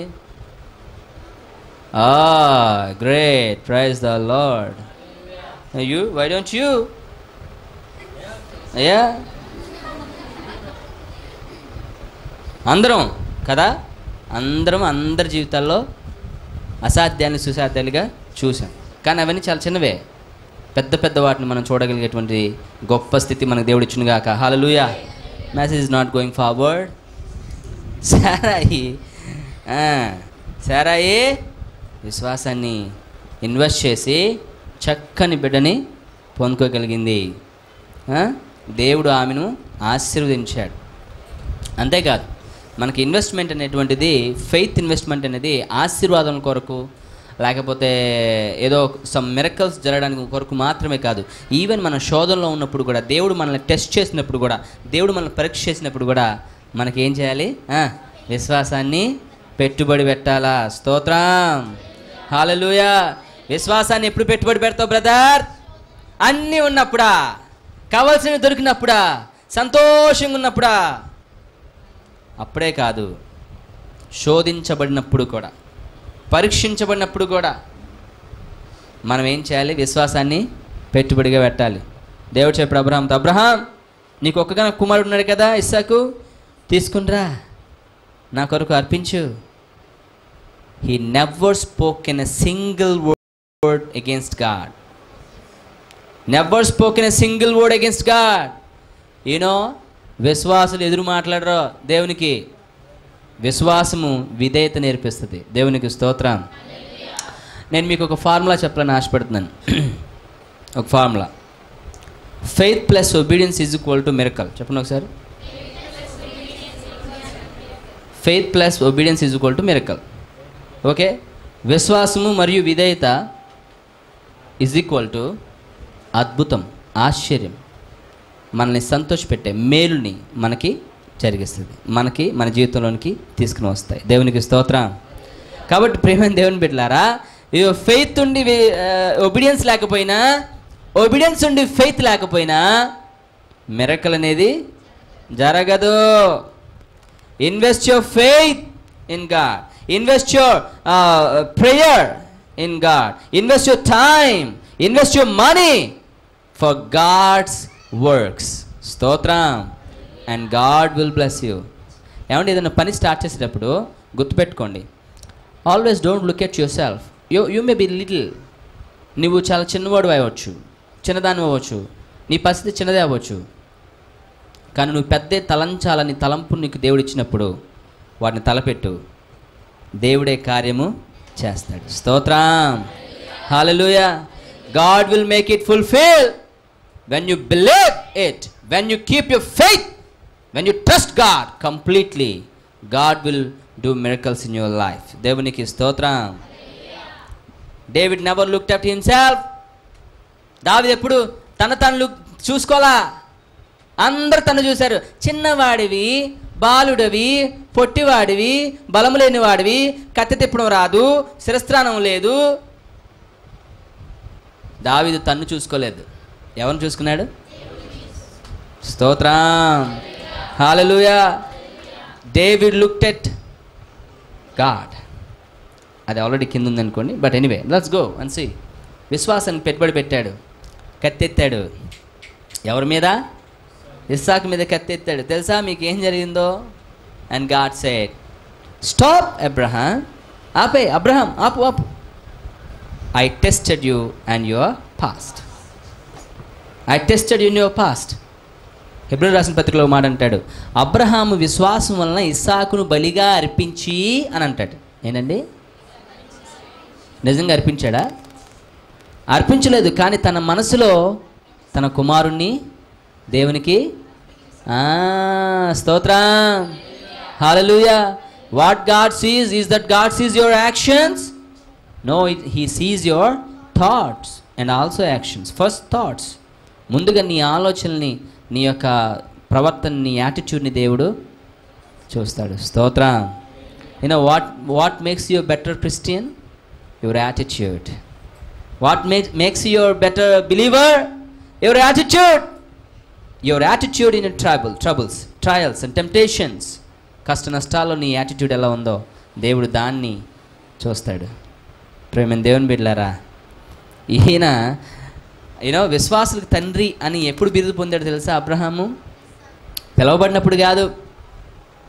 great praise the Lord you why don't you yeah అందరం కదా అందరం అందరి జీవితాల్లో అసాధ్యాన్ని సుసాధ్యాలుగా చూసాం కానీ అవన్నీ చాలా చిన్నవే పెద్ద పెద్ద వాటిని మనం చూడగలిగేటువంటి గొప్ప స్థితి మనకు దేవుడు ఇచ్చిన గాక hallelujah message is not going forward Sarai ఆ, సారాయి విశ్వాసాన్ని ఇన్వెస్ట్ చేసి చక్కని బిడ్డని పొందుకోగలిగింది ఆ, దేవుడు ఆమెను ఆశీర్వదించాడు అంతేకాదు మనకి ఇన్వెస్ట్మెంట్ అనేటువంటిది ఫెయిత్ ఇన్వెస్ట్మెంట్ అనేది ఆశీర్వాదం కొరకు లేకపోతే ఏదో సమ్ మిరకల్స్ జరగడానికి కొరకు మాత్రమే కాదు ఈవెన్ మన శోధనలో ఉన్నప్పుడు కూడా దేవుడు మనల్ని టెస్ట్ చేసినప్పుడు కూడా దేవుడు మనల్ని పరీక్ష చేసినప్పుడు కూడా మనకి ఏం చేయాలి ఆ, విశ్వాసాన్ని పెట్టుబడి పెట్టాలా స్తోత్రం హాలలుయా విశ్వాసాన్ని ఎప్పుడు పెట్టుబడి పెడతావు బ్రదర్ అన్నీ ఉన్నప్పుడా కావాల్సినవి దొరికినప్పుడా సంతోషంగా ఉన్నప్పుడా అప్పుడే కాదు శోధించబడినప్పుడు కూడా పరీక్షించబడినప్పుడు కూడా మనం ఏం చేయాలి విశ్వాసాన్ని పెట్టుబడిగా పెట్టాలి దేవుడు చెప్పాడు అబ్రహాంతో అబ్రహాం నీకు ఒక్కగా కుమారుడు ఉన్నాడు కదా ఇస్సాకు తీసుకునిరా నా కొరకు అర్పించు he never spoke in a single word against God never spoke in a single word against God you know విశ్వాసులు ఎదురు మాట్లాడరు దేవునికి విశ్వాసము విధేయత నేర్పిస్తుంది దేవునికి స్తోత్రం నేను మీకు ఒక ఫార్ములా చెప్పాలని ఆశపడుతున్నాను ఒక formula faith plus obedience is equal to miracle చెప్పండి ఒకసారి faith plus obedience is equal to miracle okay విశ్వాసము మరియు విధేయత ఈజ్ ఈక్వల్ టు అద్భుతం ఆశ్చర్యం మనల్ని సంతోషపెట్టే మేలుని మనకి జరిగిస్తుంది మనకి మన జీవితంలోనికి తీసుకుని వస్తాయి దేవునికి స్తోత్రం కాబట్టి ప్రేమైన దేవుని బిడ్డలారా ఇవి ఫెయిత్ ఉండి ఒబీడియన్స్ లేకపోయినా ఒబీడియన్స్ ఉండి ఫెయిత్ లేకపోయినా మిరకల్ అనేది జరగదు invest your faith in God invest your prayer in God invest your time invest your money for God's works స్తోత్రం and God will bless you ఏమంటే ఏదైనా పని స్టార్ట్ చేసేటప్పుడు గుర్తుపెట్టుకోండి always don't look at your self you you may be little నువ్వు చాలా చిన్నవాడు అవ్వచ్చు చిన్నదాని అవ్వచ్చు నీ పరిస్థితి చిన్నదే అవ్వచ్చు కానీ నువ్వు పెద్ద తలంచాలని తలంపు నీకు దేవుడు ఇచ్చినప్పుడు వాటిని తలపెట్టు దేవుడే కార్యము చేస్తాడు స్తోత్రం hallelujah God will make it fulfil when you believe it when you keep your faith when you trust God completely God will do miracles in your life దేవునికి స్తోత్రం David never look at himself దావిది ఎప్పుడు తన తను లుక్ చూసుకోలా అందరు తను చూశారు చిన్నవాడివి బాలుడవి పొట్టివాడివి బలము లేనివాడివి కత్తి తిప్పడం రాదు శిరస్త్రానం లేదు దావిదు తన్ను చూసుకోలేదు ఎవరిని చూసుకున్నాడు స్తోత్రం hallelujah David looked at God అది ఆల్రెడీ కింద ఉందనుకోండి but anyway let's go and see విశ్వాసాన్ని పెట్టుబడి పెట్టాడు కత్తెత్తాడు ఎవరి మీద ఇస్సాకు మీద కత్తెత్తాడు తెలుసా మీకు ఏం జరిగిందో and God said stop Abraham ఆపే అబ్రహాం ఆపు ఆపు I tested you and your past I tested in your past హెబ్రిల్ రాసిన పత్రికలో ఒక మాట అంటాడు అబ్రహాము విశ్వాసం వలన ఇస్సాకును బలిగా అర్పించి అని అంటాడు ఏంటండి నిజంగా అర్పించాడా అర్పించలేదు కానీ తన మనసులో తన కుమారుణ్ణి దేవునికి ఆ, స్తోత్రం hallelujah what God sees is that God sees your actions know it he sees your thoughts and also actions first thoughts ముందుగా నీ ఆలోచనల్ని నీ యొక్క ప్రవర్తన నీ యాటిట్యూడ్ని దేవుడు చూస్తాడు స్తోత్రం you know what what makes you better Christian your attitude what make makes your better believer your attitude your attitude in trouble troubles trials and temptations కష్ట నష్టాల్లో నీ యాటిట్యూడ్ ఎలా ఉందో దేవుడు దాన్ని చూస్తాడు ప్రేమ దేవుని బిడ్డలారా ఈయన యూనో విశ్వాసులకు తండ్రి అని ఎప్పుడు బిరుదు పొందాడు తెలుసా అబ్రహాము పిలవబడినప్పుడు కాదు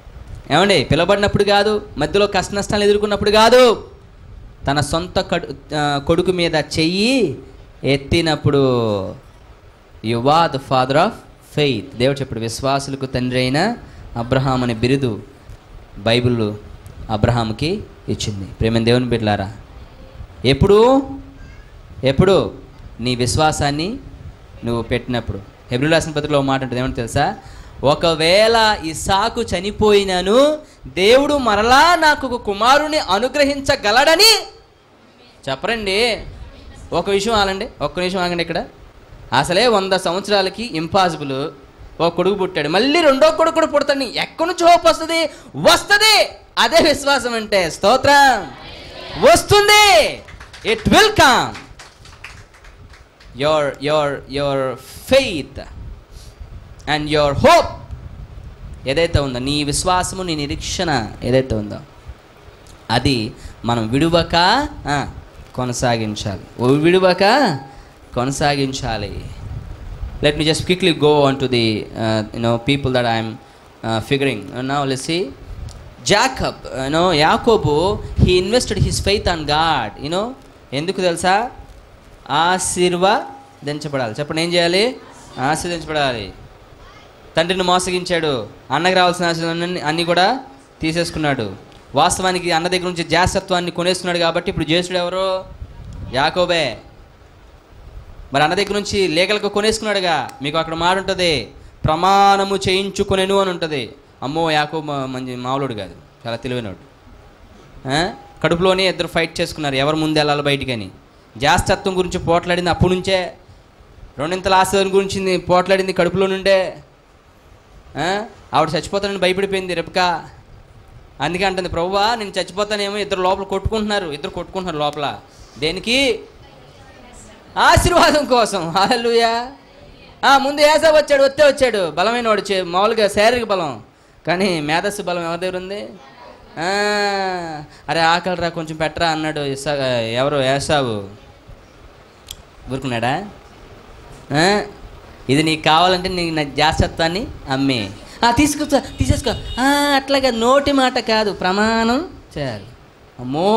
ఏమండి పిలబడినప్పుడు కాదు మధ్యలో కష్ట నష్టాలు ఎదుర్కొన్నప్పుడు కాదు తన సొంత కడు ఆ, కొడుకు మీద చెయ్యి ఎత్తినప్పుడు you are the father of faith దేవుడు చెప్పాడు విశ్వాసులకు తండ్రి అయిన అబ్రహాం అనే బిరుదు బైబిల్ అబ్రహాంకి ఇచ్చింది ప్రేమ దేవుని బిడ్డలారా ఎప్పుడు ఎప్పుడు నీ విశ్వాసాన్ని నువ్వు పెట్టినప్పుడు హెబ్రిల్ రాసిన పత్రికలో ఒక మాట ఉంటుంది ఏమంటే తెలుసా ఒకవేళ ఇసాకు చనిపోయినను దేవుడు మరలా నాకు ఒక కుమారుని అనుగ్రహించగలడని చెప్పరండి ఒక విషయం ఆగండి ఒక్క నిమిషం ఆగండి ఇక్కడ అసలే వంద సంవత్సరాలకి ఇంపాసిబుల్ ఒక కొడుకు పుట్టాడు మళ్ళీ రెండో కొడుకు కూడా పుడతాడు ఎక్కడి నుంచి హోప్ వస్తుంది వస్తుంది అదే విశ్వాసం అంటే స్తోత్రం వస్తుంది it will come your your your faith and your hope ఏదైతే ఉందో నీ విశ్వాసము నీ నిరీక్షణ ఏదైతే ఉందో అది మనం విడువక ఆ, కొనసాగించాలి ఓ విడువక కొనసాగించాలి let me just quickly go on to the you know people that I'm figuring now let see Jacob you know యాకోబు he invested his faith on God you know ఎందుకు తెలుసా ఆశీర్వదించబడాలి చెప్పండి ఏం చేయాలి ఆశీర్వదించబడాలి తండ్రిని మోసగించాడు అన్నకి రావాల్సిన ఆశీర్వాదాన్ని అన్నీ కూడా తీసేసుకున్నాడు వాస్తవానికి అన్న దగ్గర నుంచి జాసత్వాన్ని కొనేస్తున్నాడు కాబట్టి ఇప్పుడు జ్యేష్ఠుడు ఎవరు యాకోబే మరి అన్న దగ్గర నుంచి లీగల్గా కొనేసుకున్నాడుగా మీకు అక్కడ మాట ఉంటుంది ప్రమాణము చేయించుకొనెను అని ఉంటుంది అమ్మో యాకో మంచి మామూలుడు కాదు చాలా తెలివైనడు ఆ? కడుపులోనే ఇద్దరు ఫైట్ చేసుకున్నారు ఎవరు ముందు వెళ్ళాలి బయటికని జాస్తత్వం గురించి పోట్లాడింది అప్పటి నుంచే రెండింతల ఆశీర్వాదం గురించి పోట్లాడింది కడుపులో నుండే ఆ? ఆవిడ చచ్చిపోతానని భయపడిపోయింది రెపకా అందుకే అంటుంది ప్రభువా నేను చచ్చిపోతానేమో ఇద్దరు లోపల కొట్టుకుంటున్నారు ఇద్దరు కొట్టుకుంటున్నారు లోపల దేనికి ఆశీర్వాదం కోసం హాలూయా ముందు ఏసా వచ్చాడు వస్తే వచ్చాడు బలమైన వాడు చే- మామూలుగా శారీరక బలం కానీ మేధస్సు బలం ఎవరి దగ్గర ఉంది ఆ, అరే ఆకలిరా కొంచెం పెట్టరా అన్నాడు ఇసా ఎవరు ఏసావు ఊరుకున్నాడా ఆ? ఇది నీకు కావాలంటే నీకు నా జాస్తత్వాన్ని అమ్మే ఆ, తీసుకో తీసేసుకో ఆ, అట్లాగా నోటి మాట కాదు ప్రమాణం చేయాలి అమ్మో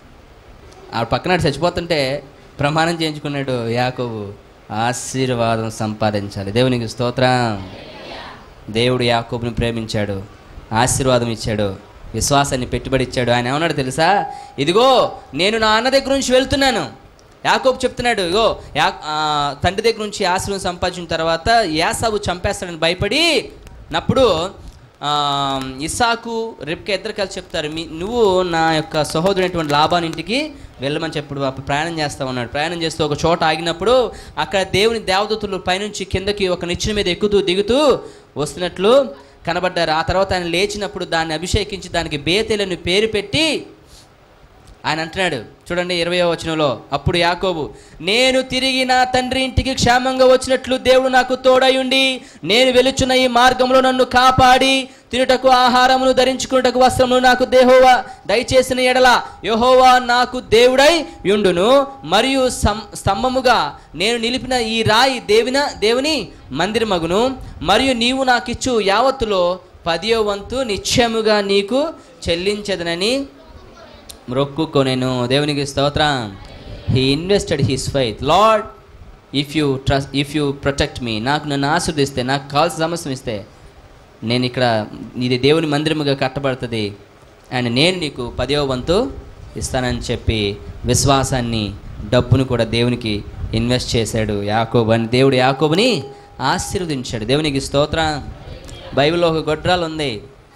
ఆ పక్కన చచ్చిపోతుంటే ప్రమాణం చేయించుకున్నాడు యాకోబు ఆశీర్వాదం సంపాదించాలి దేవునికి స్తోత్రం దేవుడు యాకోబుని ప్రేమించాడు ఆశీర్వాదం ఇచ్చాడు విశ్వాసాన్ని పెట్టుబడి ఇచ్చాడు ఆయన ఏమన్నాడు తెలుసా ఇదిగో నేను నా అన్న దగ్గర నుంచి వెళ్తున్నాను యాకోబు చెప్తున్నాడు ఇగో యా ఆ, తండ్రి దగ్గర నుంచి ఆశీర్వాదం సంపాదించిన తర్వాత యాసాబు చంపేస్తాడని భయపడి నప్పుడు ఆ, ఇస్సాకు రేపుకి ఇద్దరు కలిసి చెప్తారు మీ నువ్వు నా యొక్క సహోదరుడైనటువంటి లాభాన్ని ఇంటికి వెళ్ళమని చెప్పుడు అప్పుడు ప్రయాణం చేస్తా ఉన్నాడు ప్రయాణం చేస్తూ ఒక చోట ఆగినప్పుడు అక్కడ దేవుని దేవదూతులు పైనుంచి కిందకి ఒక నిచ్చెన మీద ఎక్కుతూ దిగుతూ వస్తున్నట్లు కనబడ్డారు ఆ తర్వాత ఆయన లేచినప్పుడు దాన్ని అభిషేకించి దానికి బేతెలని పేరు పెట్టి ఆయన అంటున్నాడు చూడండి ఇరవయో వచనంలో అప్పుడు యాకోబు నేను తిరిగి నా తండ్రి ఇంటికి క్షేమంగా వచ్చినట్లు దేవుడు నాకు తోడయుండి నేను వెలుచున్న ఈ మార్గంలో నన్ను కాపాడి తినుటకు ఆహారమును ధరించుకున్నటకు వస్త్రమును నాకు దేహోవా దయచేసిన ఎడల యెహోవా నాకు దేవుడై యుండును మరియు సం స్తంభముగా నేను నిలిపిన ఈ రాయి దేవిన దేవుని మందిరమగును మరియు నీవు నాకిచ్చు యావత్తులో పదియో వంతు నిశ్చయముగా నీకు చెల్లించదనని మొక్కుకొనెను దేవునికి స్తోత్రం he invested his faith Lord if you trust if you protect me నాకు నన్ను ఆశీర్దిస్తే నాకు కావాల్సిన సమస్య ఇస్తే నేను ఇక్కడ ఇది దేవుని మందిరముగా కట్టబడుతుంది అండ్ నేను నీకు పదో వంతు ఇస్తానని చెప్పి విశ్వాసాన్ని డబ్బును కూడా దేవునికి ఇన్వెస్ట్ చేశాడు యాకోబు అని దేవుడు యాకోబుని ఆశీర్వదించాడు దేవునికి స్తోత్రం బైబిల్లో ఒక గొడ్రాలు ఉంది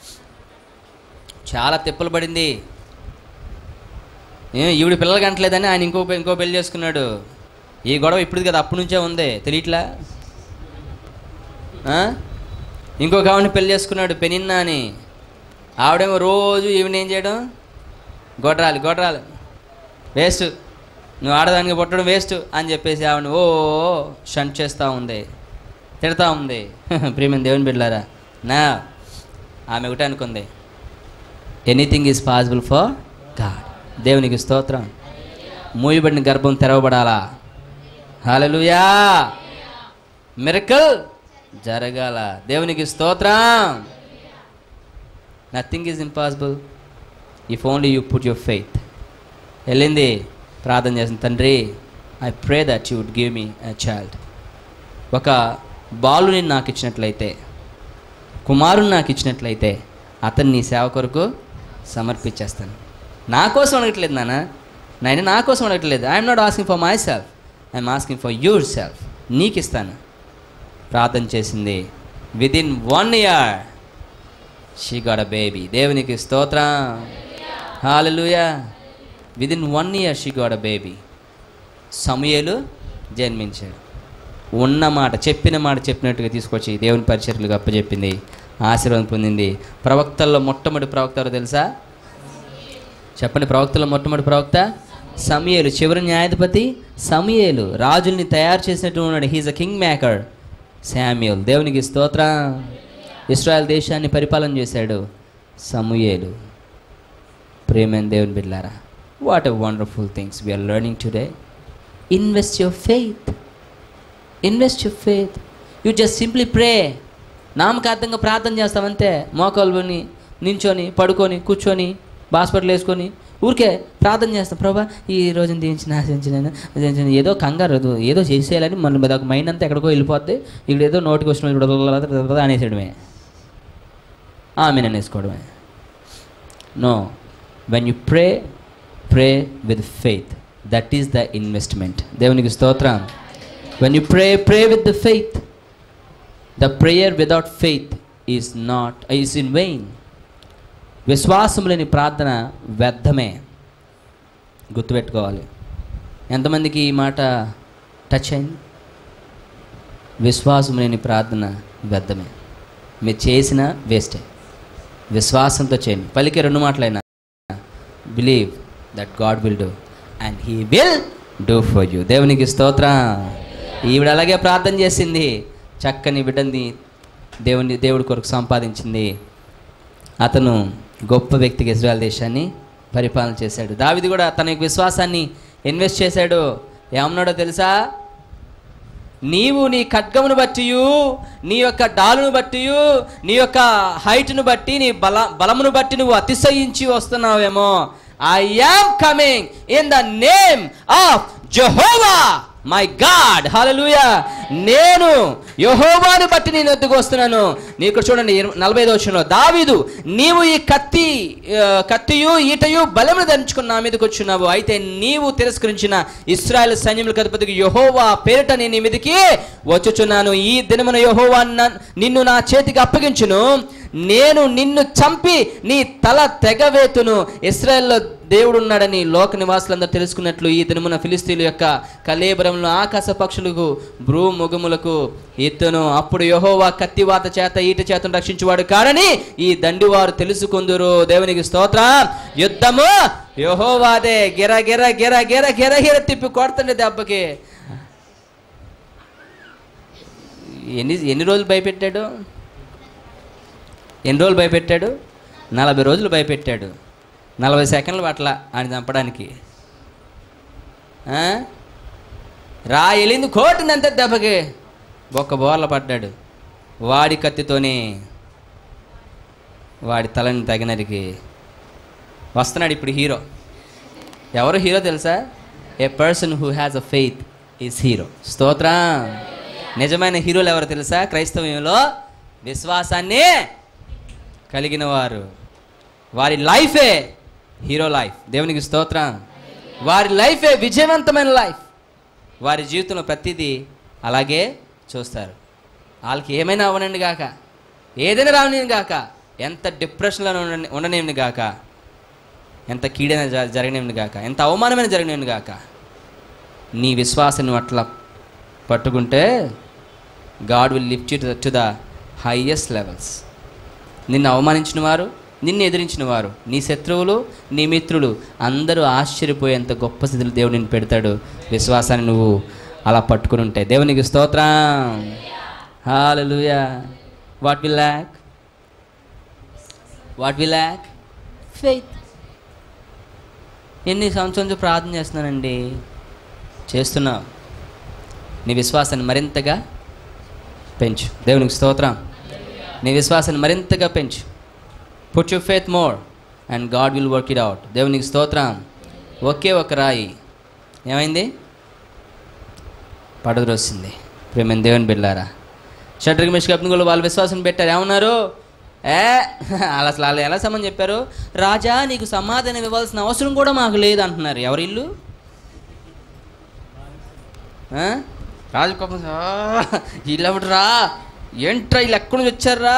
చాలా తిప్పలు పడింది ఏ ఈవిడ పిల్లలు కంటలేదని ఆయన ఇంకో పె- ఇంకో పెళ్లి చేసుకున్నాడు ఈ గొడవ ఇప్పుడు కదా అప్పటి నుంచే ఉంది తెలియట్లా ఆ? ఇంకొక ఆవిడని పెళ్లి చేసుకున్నాడు పెనిన్నా అని ఆవిడేమో రోజు ఈవిడ ఏం చేయడం గొడ్రాలి గొడ్రాలి వేస్ట్ నువ్వు ఆడదానికి పుట్టడం వేస్ట్ అని చెప్పేసి ఆవిడ ఓ షంట్ చేస్తూ ఉంది తిడతా ఉంది ప్రియమైన దేవుని బిడ్డారా నా ఆమె ఒకటే అనుకుంది anything is possible for God దేవునికి స్తోత్రం మూయబడిన గర్భం తెరవబడాలా హాలలుయా మిరకల్ జరగాల దేవునికి స్తోత్రం nothing is impossible if only you put your faith వెళ్ళింది ప్రార్థన చేసింది తండ్రి I pray that you would give me a child ఒక బాలుని నాకు ఇచ్చినట్లయితే కుమారుని నాకు ఇచ్చినట్లయితే అతన్ని నీ సేవ కొరకు సమర్పించేస్తాను నా కోసం అడగట్లేదు నాన్న నేను నా కోసం అడగట్లేదు I'm not asking for my self I'm asking for your self నీకు ఇస్తాను ప్రార్థన చేసింది within one year she got a baby దేవునికి స్తోత్రం hallelujah within one year she got a baby సమయలు జన్మించాడు ఉన్న మాట చెప్పిన మాట చెప్పినట్టుగా తీసుకొచ్చి దేవుని పరిచర్లకు అప్పచెప్పింది ఆశీర్వాదం పొందింది ప్రవక్తల్లో మొట్టమొదటి ప్రవక్త ఎవరో తెలుసా చెప్పండి ప్రవక్తలో మొట్టమొదటి ప్రవక్త సమయలు చివరి న్యాయాధిపతి సమయలు రాజుల్ని తయారు చేసినట్టు ఉన్నాడు he's a king maker Samuel దేవునికి స్తోత్ర ఇస్రాయల్ దేశాన్ని పరిపాలన చేశాడు సమూయేలు ప్రేమైన దేవుని బిడ్లారా what a wonderful things we're learning today invest your faith invest your faith you just simply pray నామకార్థంగా ప్రార్థన చేస్తామంతే మోకాలుని నించొని పడుకొని కూర్చొని హాస్పిటల్ వేసుకొని ఊరికే ప్రార్థన చేస్తాం ప్రభా ఈ రోజున దీవించిన ఆశించిన ఏదో కంగారు ఏదో- ఏదో చేసేయాలని మన మీద ఒక మైండ్ అంతా ఎక్కడికో వెళ్ళిపోద్ది ఇక్కడ ఏదో నోటికి వచ్చిన ఇప్పుడు అనేసేయడమే ఆమె అనేసుకోవడమే no when you pray pray with faith that is the investment దేవునికి స్తోత్రం when you pray pray with the faith the prayer without faith is not is in vain విశ్వాసం లేని ప్రార్థన వ్యర్థమే గుర్తుపెట్టుకోవాలి ఎంతమందికి ఈ మాట టచ్ అయింది విశ్వాసం లేని ప్రార్థన వ్యర్థమే మీరు చేసిన వేస్టే విశ్వాసంతో చేయండి పలికే రెండు మాటలైనా believe that God will do and he will do for you దేవునికి స్తోత్రం ఈవిడ అలాగే ప్రార్థన చేసింది చక్కని బిడ్డని దేవుని దేవుడి కొరకు సంపాదించింది అతను గొప్ప వ్యక్తిగా ఇజ్రాయల్ దేశాన్ని పరిపాలన చేశాడు దావిది కూడా తన యొక్క విశ్వాసాన్ని ఇన్వెస్ట్ చేశాడు ఏమన్నాడో తెలుసా నీవు నీ ఖడ్గమును బట్టి నీ యొక్క డాలును బట్టి నీ యొక్క హైట్ను బట్టి నీ బల బలమును బట్టి నువ్వు అతిశయించి వస్తున్నావేమో I am coming in the name of Jehovah my God hallelujah నేను యహోవాను బట్టి నేను ఎద్దుకు వస్తున్నాను నీకు చూడండి ఇరవై- నలభై ఐదు వచ్చిన దావీదు నీవు ఈ కత్తి ఆ, కత్తియు ఈటయు బలమును ధరించుకుని నా మీదకి వచ్చున్నావు అయితే నీవు తిరస్కరించిన ఇస్రాయల్ సైన్యములకు అధిపతికి యహోవా పేరిట నేను నీ మీదకి వచ్చుచున్నాను ఈ దినమున యహోవా న- నిన్ను నా చేతికి అప్పగించును నేను నిన్ను చంపి నీ తల తెగవేతును ఇస్రాయల్లో దేవుడు ఉన్నాడని లోక నివాసులందరూ తెలుసుకున్నట్లు ఈ దినమున ఫిలిస్తీన్ల యొక్క కలేబరంలో ఆకాశ పక్షులకు భ్రూ ముఖములకు ఎత్తును అప్పుడు యహోవా కత్తివాత చేత ఈట చేతను రక్షించువాడు కాడని ఈ దండివారు తెలుసుకుందురు దేవునికి స్తోత్రం యుద్ధము యహోవాదే గిర గిర గిర గిర గిర గిర తిప్పి కొడుతుండే దెబ్బకి ఎన్ని ఎన్ని రోజులు భయపెట్టాడు ఎన్ని రోజులు భయపెట్టాడు నలభై రోజులు భయపెట్టాడు నలభై సెకండ్లు పట్ల ఆయన చంపడానికి ఆ? రా ఎలింది కోటినంత దెబ్బకి ఒక్క బోర్ల పడ్డాడు వాడి కత్తితోనే వాడి తలని తగినరికి వస్తున్నాడు ఇప్పుడు హీరో ఎవరు హీరో తెలుసా a person who has a faith is hero స్తోత్రం నిజమైన హీరోలు ఎవరు తెలుసా క్రైస్తవ్యంలో విశ్వాసాన్ని కలిగిన వారు వారి లైఫే హీరో లైఫ్ దేవునికి స్తోత్రం వారి లైఫే విజయవంతమైన లైఫ్ వారి జీవితంలో ప్రతిదీ అలాగే చూస్తారు వాళ్ళకి ఏమైనా అవ్వనండి గాక ఏదైనా రావని గాక ఎంత డిప్రెషన్లో ఉండ ఉండనేమి గాక ఎంత కీడైన జ జరగనేమి గాక ఎంత అవమానమైన జరగనేమి గాక నీ విశ్వాసాన్ని అట్లా పట్టుకుంటే God will lift you to the highest levels నిన్ను అవమానించిన వారు నిన్ను ఎదిరించిన వారు నీ శత్రువులు నీ మిత్రులు అందరూ ఆశ్చర్యపోయేంత గొప్ప స్థితిలో దేవుడు నిన్ను పెడతాడు విశ్వాసాన్ని నువ్వు అలా పట్టుకుని ఉంటే దేవునికి స్తోత్రం hallelujah what will lack what will lack faith ఎన్ని సంవత్సరాల నుంచి ప్రార్థన చేస్తున్నానండి చేస్తున్నావు నీ విశ్వాసాన్ని మరింతగా పెంచు దేవునికి స్తోత్రం నీ విశ్వాసాన్ని మరింతగా పెంచు put you faith more and God will work it out దేవునికి స్తోత్రం ఒకే ఒక రాయి ఏమైంది పడదరొస్తుంది ప్రేమ దేవుని బిడ్డారా షట్రికి మిష్ కప్ని వాళ్ళ విశ్వాసం పెట్టారు ఏమన్నారు ఏ అలా అసలు వాళ్ళు ఎలా సమాధానం చెప్పారు రాజా నీకు సమాధానం ఇవ్వాల్సిన అవసరం కూడా మాకు లేదు అంటున్నారు ఎవరి ఇల్లు ఆ? రాజు కోపం ఇల్లవడరా ఏంట్రా వీళ్ళు ఎక్కడి నుంచి వచ్చారా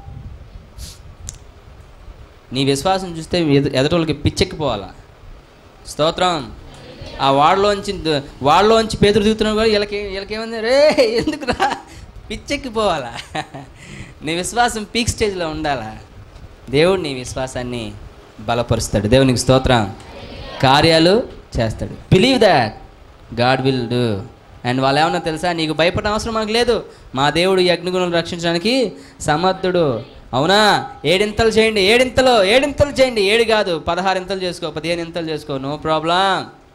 నీ విశ్వాసం చూస్తే ఎదు ఎదటోళ్ళకి పిచ్చెక్కిపోవాలా స్తోత్రం ఆ వాడలోంచి వాడలోంచి పేదలు దిగుతున్నాడు కూడా వీళ్ళకి వీళ్ళకేముంది రే ఎందుకురా పిచ్చెక్కిపోవాలా నీ విశ్వాసం పీక్ స్టేజ్లో ఉండాలా దేవుడు నీ విశ్వాసాన్ని బలపరుస్తాడు దేవునికి స్తోత్రం కార్యాలు చేస్తాడు believe that God will do and వాళ్ళు ఏమన్నా తెలుసా నీకు భయపడిన అవసరం మాకు లేదు మా దేవుడు ఈ అగ్నిగుణం రక్షించడానికి సమర్థుడు అవునా ఏడింతలు చేయండి ఏడింతలు ఏడింతలు చేయండి ఏడు కాదు పదహారు ఇంతలు చేసుకో పదిహేను ఇంతలు చేసుకో no problem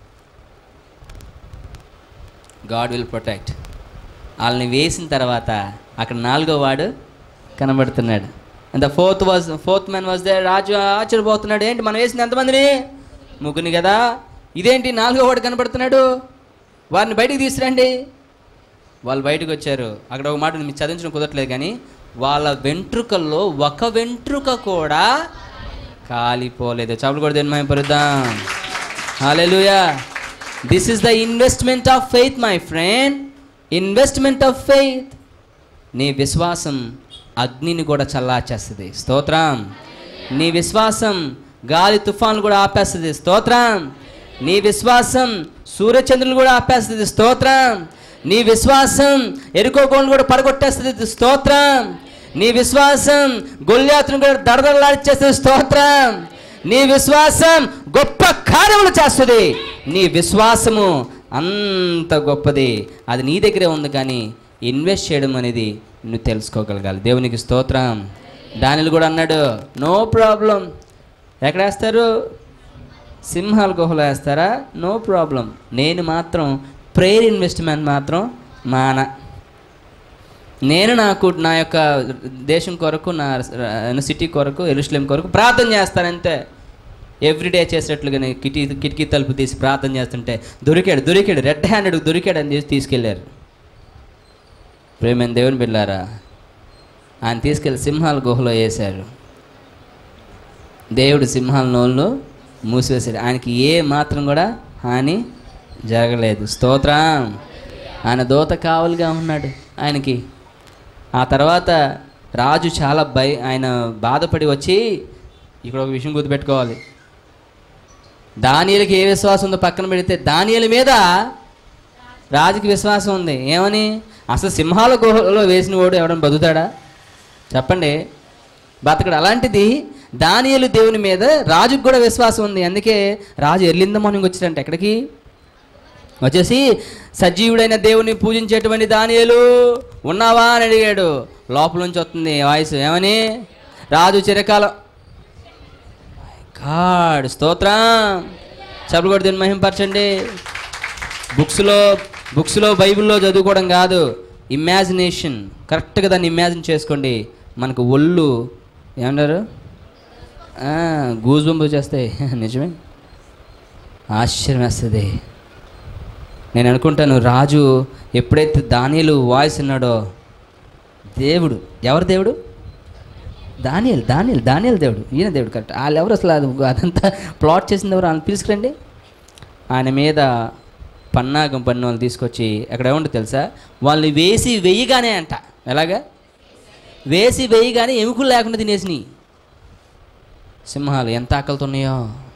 God will protect వాళ్ళని వేసిన తర్వాత అక్కడ నాలుగో వాడు కనబడుతున్నాడు and the fourth was fourth man was they రాజు ఆశ్చర్యపోతున్నాడు ఏంటి మనం వేసింది ఎంతమందిని ముగ్గురిని కదా ఇదేంటి నాలుగో వాడు కనబడుతున్నాడు వారిని బయటికి తీసుకురండి వాళ్ళు బయటకు వచ్చారు అక్కడ ఒక మాట ఉంది, మీకు చదివించడం కుదరట్లేదు కానీ వాళ్ళ వెంట్రుకల్లో ఒక వెంట్రుక కూడా కాలిపోలేదు చాపలు కూడా దేని పరుద్దాం hallelujah this is the investment of faith my friend investment of faith నీ విశ్వాసం అగ్నిని కూడా చల్లార్చేస్తుంది స్తోత్రం నీ విశ్వాసం గాలి తుఫాన్లు కూడా ఆపేస్తుంది స్తోత్రం నీ విశ్వాసం సూర్యచంద్రులు కూడా ఆపేస్తుంది స్తోత్రం నీ విశ్వాసం ఎరుకోకోళ్ళు కూడా పడగొట్టేస్తుంది స్తోత్రం నీ విశ్వాసం గొల్యాతును కూడా దడదడలాడిచ్చేస్తుంది స్తోత్రం నీ విశ్వాసం గొప్ప కార్యములు చేస్తుంది నీ విశ్వాసము అంత గొప్పది అది నీ దగ్గరే ఉంది కానీ ఇన్వెస్ట్ చేయడం అనేది నువ్వు తెలుసుకోగలగాలి దేవునికి స్తోత్రం దానిలో కూడా అన్నాడు నో ప్రాబ్లం ఎక్కడ వేస్తారు సింహాల గుహలో వేస్తారా నో ప్రాబ్లం నేను మాత్రం ప్రేయర్ ఇన్వెస్ట్మెంట్ మాత్రం మాన నేను నాకు నా యొక్క దేశం కొరకు నా సిటీ కొరకు ఎరుస్లేం కొరకు ప్రార్థన చేస్తానంతే ఎవ్రీడే చేసేటట్లుగానే కిటి కిటికీ తలుపు తీసి ప్రార్థన చేస్తుంటే దొరికాడు దొరికాడు రెడ్ హ్యాండెడ్ దొరికాడు అని చేసి తీసుకెళ్ళారు ప్రేమైన దేవుని బిళ్ళారా ఆయన తీసుకెళ్ళి సింహాల గుహలో వేశారు దేవుడు సింహాల నోళ్ళు మూసివేశాడు ఆయనకి ఏ మాత్రం కూడా హాని జరగలేదు స్తోత్రం ఆయన దోత కావలిగా ఉన్నాడు ఆయనకి ఆ తర్వాత రాజు చాలా భయ ఆయన బాధపడి వచ్చి ఇక్కడ ఒక విషయం గుర్తుపెట్టుకోవాలి దానియలకి ఏ విశ్వాసం ఉందో పక్కన పెడితే దానియల మీద రాజుకి విశ్వాసం ఉంది ఏమని అసలు సింహాల గుహలో వేసిన వాడు ఎవడన్నా బతుకుతాడా చెప్పండి బతకడు అలాంటిది దానియలు దేవుని మీద రాజుకు కూడా విశ్వాసం ఉంది అందుకే రాజు ఎర్లింద మార్నింగ్ వచ్చిందంట ఎక్కడికి వచ్చేసి సజీవుడైన దేవుని పూజించేటువంటి దానియలు ఉన్నావా అని అడిగాడు లోపల నుంచి వస్తుంది వాయిస్ ఏమని రాజు చిరకాలం గాడ్ స్తోత్రం చెప్పలు కూడా దీన్ని మహింపరచండి బుక్స్లో బుక్స్లో బైబిల్లో చదువుకోవడం కాదు ఇమాజినేషన్ కరెక్ట్గా దాన్ని ఇమాజిన్ చేసుకోండి మనకు ఒళ్ళు ఏమన్నారు గూజ్ బంపు చేస్తాయి నిజమే ఆశ్చర్యం వేస్తుంది నేను అనుకుంటాను రాజు ఎప్పుడైతే దానిలు వాయిస్ విన్నాడో దేవుడు ఎవరు దేవుడు దానియల్ దానియల్ దానియల్ దేవుడు ఈయన దేవుడు కరెక్ట్ వాళ్ళు ఎవరు అసలు అది అదంతా ప్లాట్ చేసింది ఎవరు ఆయన పిలుచుకురండి ఆయన మీద పన్నాగం పన్ను వాళ్ళు తీసుకొచ్చి అక్కడ ఏముంటుంది తెలుసా వాళ్ళని వేసి వెయ్యగానే అంట ఎలాగా వేసి వేయగానే ఎముకలు లేకుండా తినేసినాయి సింహాలు ఎంత ఆకలితో ఉన్నాయో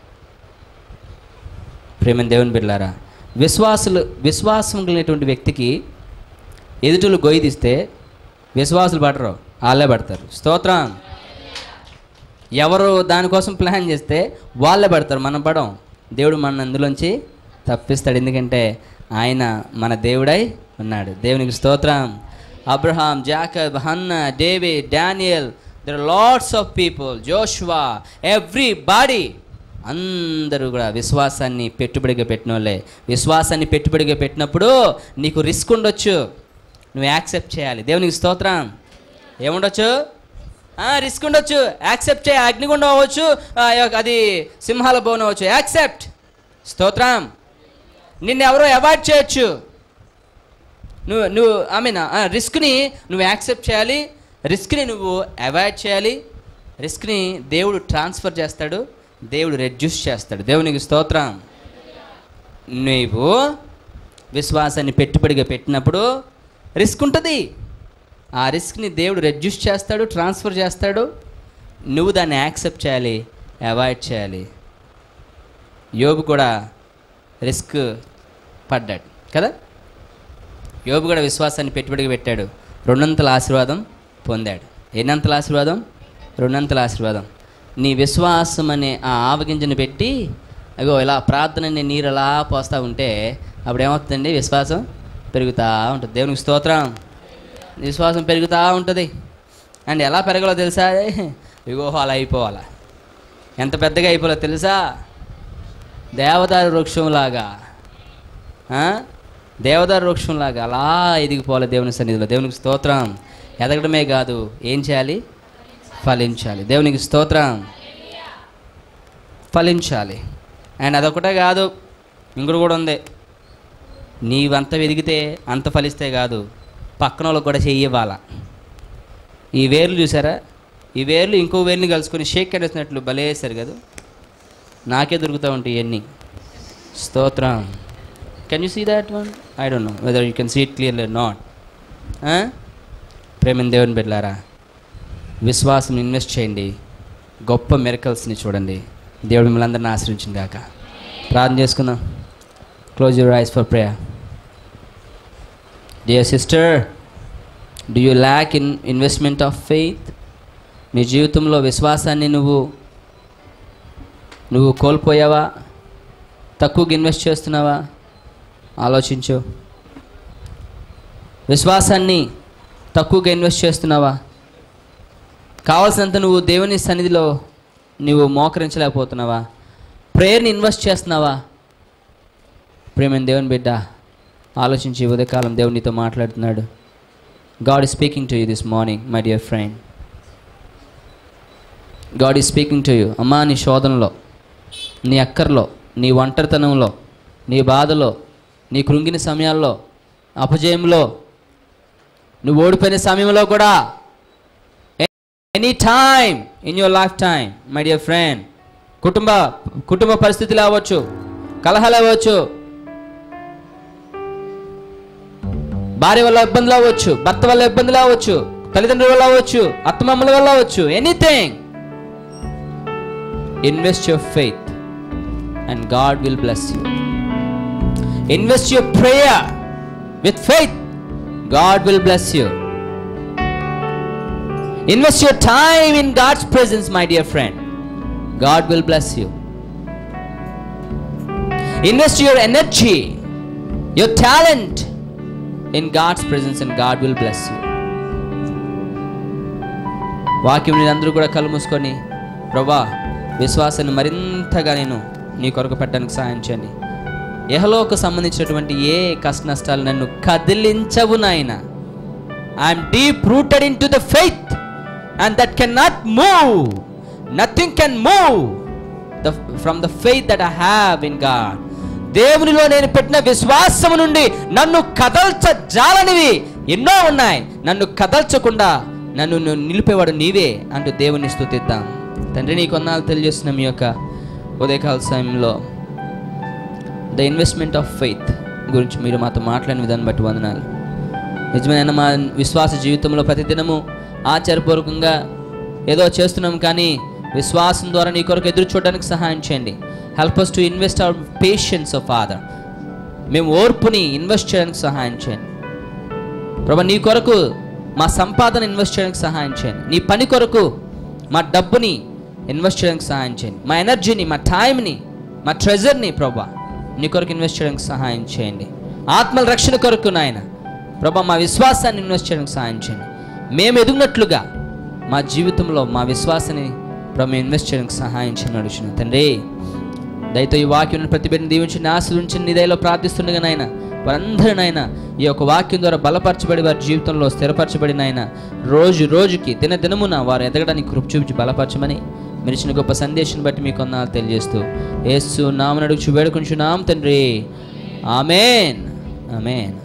ప్రేమ దేవుని బిడ్డలారా విశ్వాసులు విశ్వాసం కలిగినటువంటి వ్యక్తికి ఎదుటిలు గొయ్యి తీస్తే విశ్వాసులు పడరు వాళ్ళే పడతారు స్తోత్రం ఎవరు దానికోసం ప్లాన్ చేస్తే వాళ్ళే పడతారు మనం పడం దేవుడు మన అందులోంచి తప్పిస్తాడు ఎందుకంటే ఆయన మన దేవుడై ఉన్నాడు దేవునికి స్తోత్రం Abraham Jacob Hannah David Daniel there lots of people Joshua everybody అందరూ కూడా విశ్వాసాన్ని పెట్టుబడిగా పెట్టిన వాళ్ళే విశ్వాసాన్ని పెట్టుబడిగా పెట్టినప్పుడు నీకు రిస్క్ ఉండొచ్చు నువ్వు యాక్సెప్ట్ చేయాలి దేవునికి స్తోత్రం ఏముండొచ్చు రిస్క్ ఉండొచ్చు యాక్సెప్ట్ చేయ అగ్నిగుండం అవ్వచ్చు ఆ, యొక్క- అది సింహాల భవనం అవ్వచ్చు యాక్సెప్ట్ స్తోత్రం నిన్ను ఎవరో అవాయిడ్ చేయొచ్చు నువ్వు నువ్వు ఐ మీన్ రిస్క్ని నువ్వు యాక్సెప్ట్ చేయాలి రిస్క్ని నువ్వు అవాయిడ్ చేయాలి రిస్క్ని దేవుడు ట్రాన్స్ఫర్ చేస్తాడు దేవుడు రెడ్యూస్ చేస్తాడు దేవునికి స్తోత్రం నీవు విశ్వాసాన్ని పెట్టుబడిగా పెట్టినప్పుడు రిస్క్ ఉంటుంది ఆ రిస్క్ని దేవుడు రెడ్యూస్ చేస్తాడు ట్రాన్స్ఫర్ చేస్తాడు నువ్వు దాన్ని యాక్సెప్ట్ చేయాలి అవాయిడ్ చేయాలి యోబు కూడా రిస్క్ పడ్డాడు కదా యోబు కూడా విశ్వాసాన్ని పెట్టుబడిగా పెట్టాడు రెండంతల ఆశీర్వాదం పొందాడు ఎన్నంతల ఆశీర్వాదం రెండంతల ఆశీర్వాదం నీ విశ్వాసం అనే ఆ ఆవగింజను పెట్టి అగో ఇలా ప్రార్థన అనే నీరు అలా పోస్తూ ఉంటే అప్పుడు ఏమవుతుందండి విశ్వాసం పెరుగుతూ ఉంటుంది దేవునికి స్తోత్రం విశ్వాసం పెరుగుతూ ఉంటుంది అండ్ ఎలా పెరగాలో తెలుసా ఇగో అలా అయిపోవాలా ఎంత పెద్దగా అయిపోవాలో తెలుసా దేవదారు వృక్షంలాగా ఆ? దేవదారు వృక్షంలాగా అలా ఎదిగిపోవాలి దేవుని సన్నిధిలో దేవునికి స్తోత్రం ఎదగడమే కాదు ఏం చేయాలి ఫలించాలి దేవునికి స్తోత్రం ఫలించాలి అండ్ అదొకటే కాదు ఇంకోటి కూడా ఉంది నీవంత ఎదిగితే అంత ఫలిస్తే కాదు పక్కన వాళ్ళకి కూడా చెయ్యవాల ఈ వేర్లు చూసారా ఈ వేర్లు ఇంకో వేర్ని కలుసుకొని షేక్ కట్టేసినట్లు భలేసారు కదా నాకే దొరుకుతూ ఉంటాయి ఇవన్నీ స్తోత్రం can you see that one I don't know whether you can see it clearly not ప్రేమ దేవుని బిడ్డలారా విశ్వాసం ఇన్వెస్ట్ చేయండి గొప్ప మెరకల్స్ని చూడండి దేవుడు మిమ్మల్ని అందరిని ఆశ్రయించింది కాక ప్రార్థన చేసుకుందాం close your eyes for prayer dear sister do you lack in investment of faith నీ జీవితంలో విశ్వాసాన్ని నువ్వు నువ్వు కోల్పోయావా తక్కువగా ఇన్వెస్ట్ చేస్తున్నావా ఆలోచించు విశ్వాసాన్ని తక్కువగా ఇన్వెస్ట్ చేస్తున్నావా కావాల్సినంత నువ్వు దేవుని సన్నిధిలో నువ్వు మోకరించలేకపోతున్నావా ప్రేయర్ని ఇన్వెస్ట్ చేస్తున్నావా ప్రేమైన దేవుని బిడ్డ ఆలోచించి ఈ ఉదయకాలం దేవుడు నీతో మాట్లాడుతున్నాడు God is speaking to you this morning my dear friend God is speaking to you అమ్మా నీ శోధనలో నీ అక్కర్లో నీ ఒంటరితనంలో నీ బాధలో నీ కృంగిన సమయాల్లో అపజయంలో నువ్వు ఓడిపోయిన సమయంలో కూడా any time in your life time my dear friend కుటుంబ కుటుంబ పరిస్థితులు అవ్వచ్చు కలహాలు అవ్వచ్చు భార్య వల్ల ఇబ్బందులు అవ్వచ్చు భర్త వల్ల ఇబ్బందులు అవ్వచ్చు తల్లిదండ్రుల వల్ల అవ్వచ్చు అత్తమామల వల్ల అవ్వచ్చు anything invest your faith and God will bless you invest your prayer with faith God will bless you Invest your time in God's presence, my dear friend. God will bless you. Invest your energy, your talent in God's presence, and God will bless you. వాక్యం నేను అందరూ కూడా కళ్ళు మూసుకొని ప్రభా విశ్వాసాన్ని మరింతగా నేను నీ కొరకు పెట్టడానికి సహాయం చేయండి యహలోకి సంబంధించినటువంటి ఏ కష్ట నష్టాలు నన్ను కదిలించవు నాయన I'm deep rooted in to the faith and that can not move nothing can move the from the faith that I have in God దేవునిలో నేను పెట్టిన విశ్వాసము నుండి నన్ను కదల్చ జాలనివి ఎన్నో ఉన్నాయి నన్ను కదల్చకుండా నన్ను నువ్వు నిలిపేవాడు నీవే అంటూ దేవుని స్తుతిద్దాం తండ్రి నీ కొన్నాళ్ళు తెలియజేస్తున్న మీ యొక్క ఉదయకాల సమయంలో ద ఇన్వెస్ట్మెంట్ ఆఫ్ ఫెయిత్ గురించి మీరు మాతో మాట్లాడిన విధాన్ని బట్టి వందనాలు నిజమైన మా విశ్వాస జీవితంలో ప్రతిదినము ఆచారపూర్వకంగా ఏదో చేస్తున్నాం కానీ విశ్వాసం ద్వారా నీ కొరకు ఎదురు చూడడానికి సహాయం చేయండి help us to invest our patience of father మేము ఓర్పుని ఇన్వెస్ట్ చేయడానికి సహాయం చేయండి ప్రభా నీ కొరకు మా సంపాదన ఇన్వెస్ట్ చేయడానికి సహాయం చేయండి నీ పని కొరకు మా డబ్బుని ఇన్వెస్ట్ చేయడానికి సహాయం చేయండి మా ఎనర్జీని మా టైంని మా ట్రెజర్ని ప్రభా నీ కొరకు ఇన్వెస్ట్ చేయడానికి సహాయం చేయండి ఆత్మల రక్షణ కొరకు నాయన ప్రభా మా విశ్వాసాన్ని ఇన్వెస్ట్ చేయడానికి సహాయం చేయండి మేము ఎదుగునట్లుగా మా జీవితంలో మా విశ్వాసాన్ని ప్రభు ఇన్వెస్ట్ చేయడానికి సహాయం చేయని అడుగుతున్నాను తండ్రి దయతో ఈ వాక్యం ప్రతిబిడ్డని దీవించి ఆశీర్వించి నీ దయలో ప్రార్థిస్తుండగా నాయన వారందరినైనా ఈ యొక్క వాక్యం ద్వారా బలపరచబడి వారి జీవితంలో స్థిరపరచబడిన ఆయన రోజు రోజుకి దిన దినమున వారు ఎదగడానికి కృప చూపించి బలపరచమని మీరు ఇచ్చిన గొప్ప సందేశాన్ని బట్టి మీకు కొన్నాళ్ళు తెలియజేస్తూ యేసు నామనడుగు వేడుకుంటున్నాం తండ్రి ఆమెన్ ఆమెన్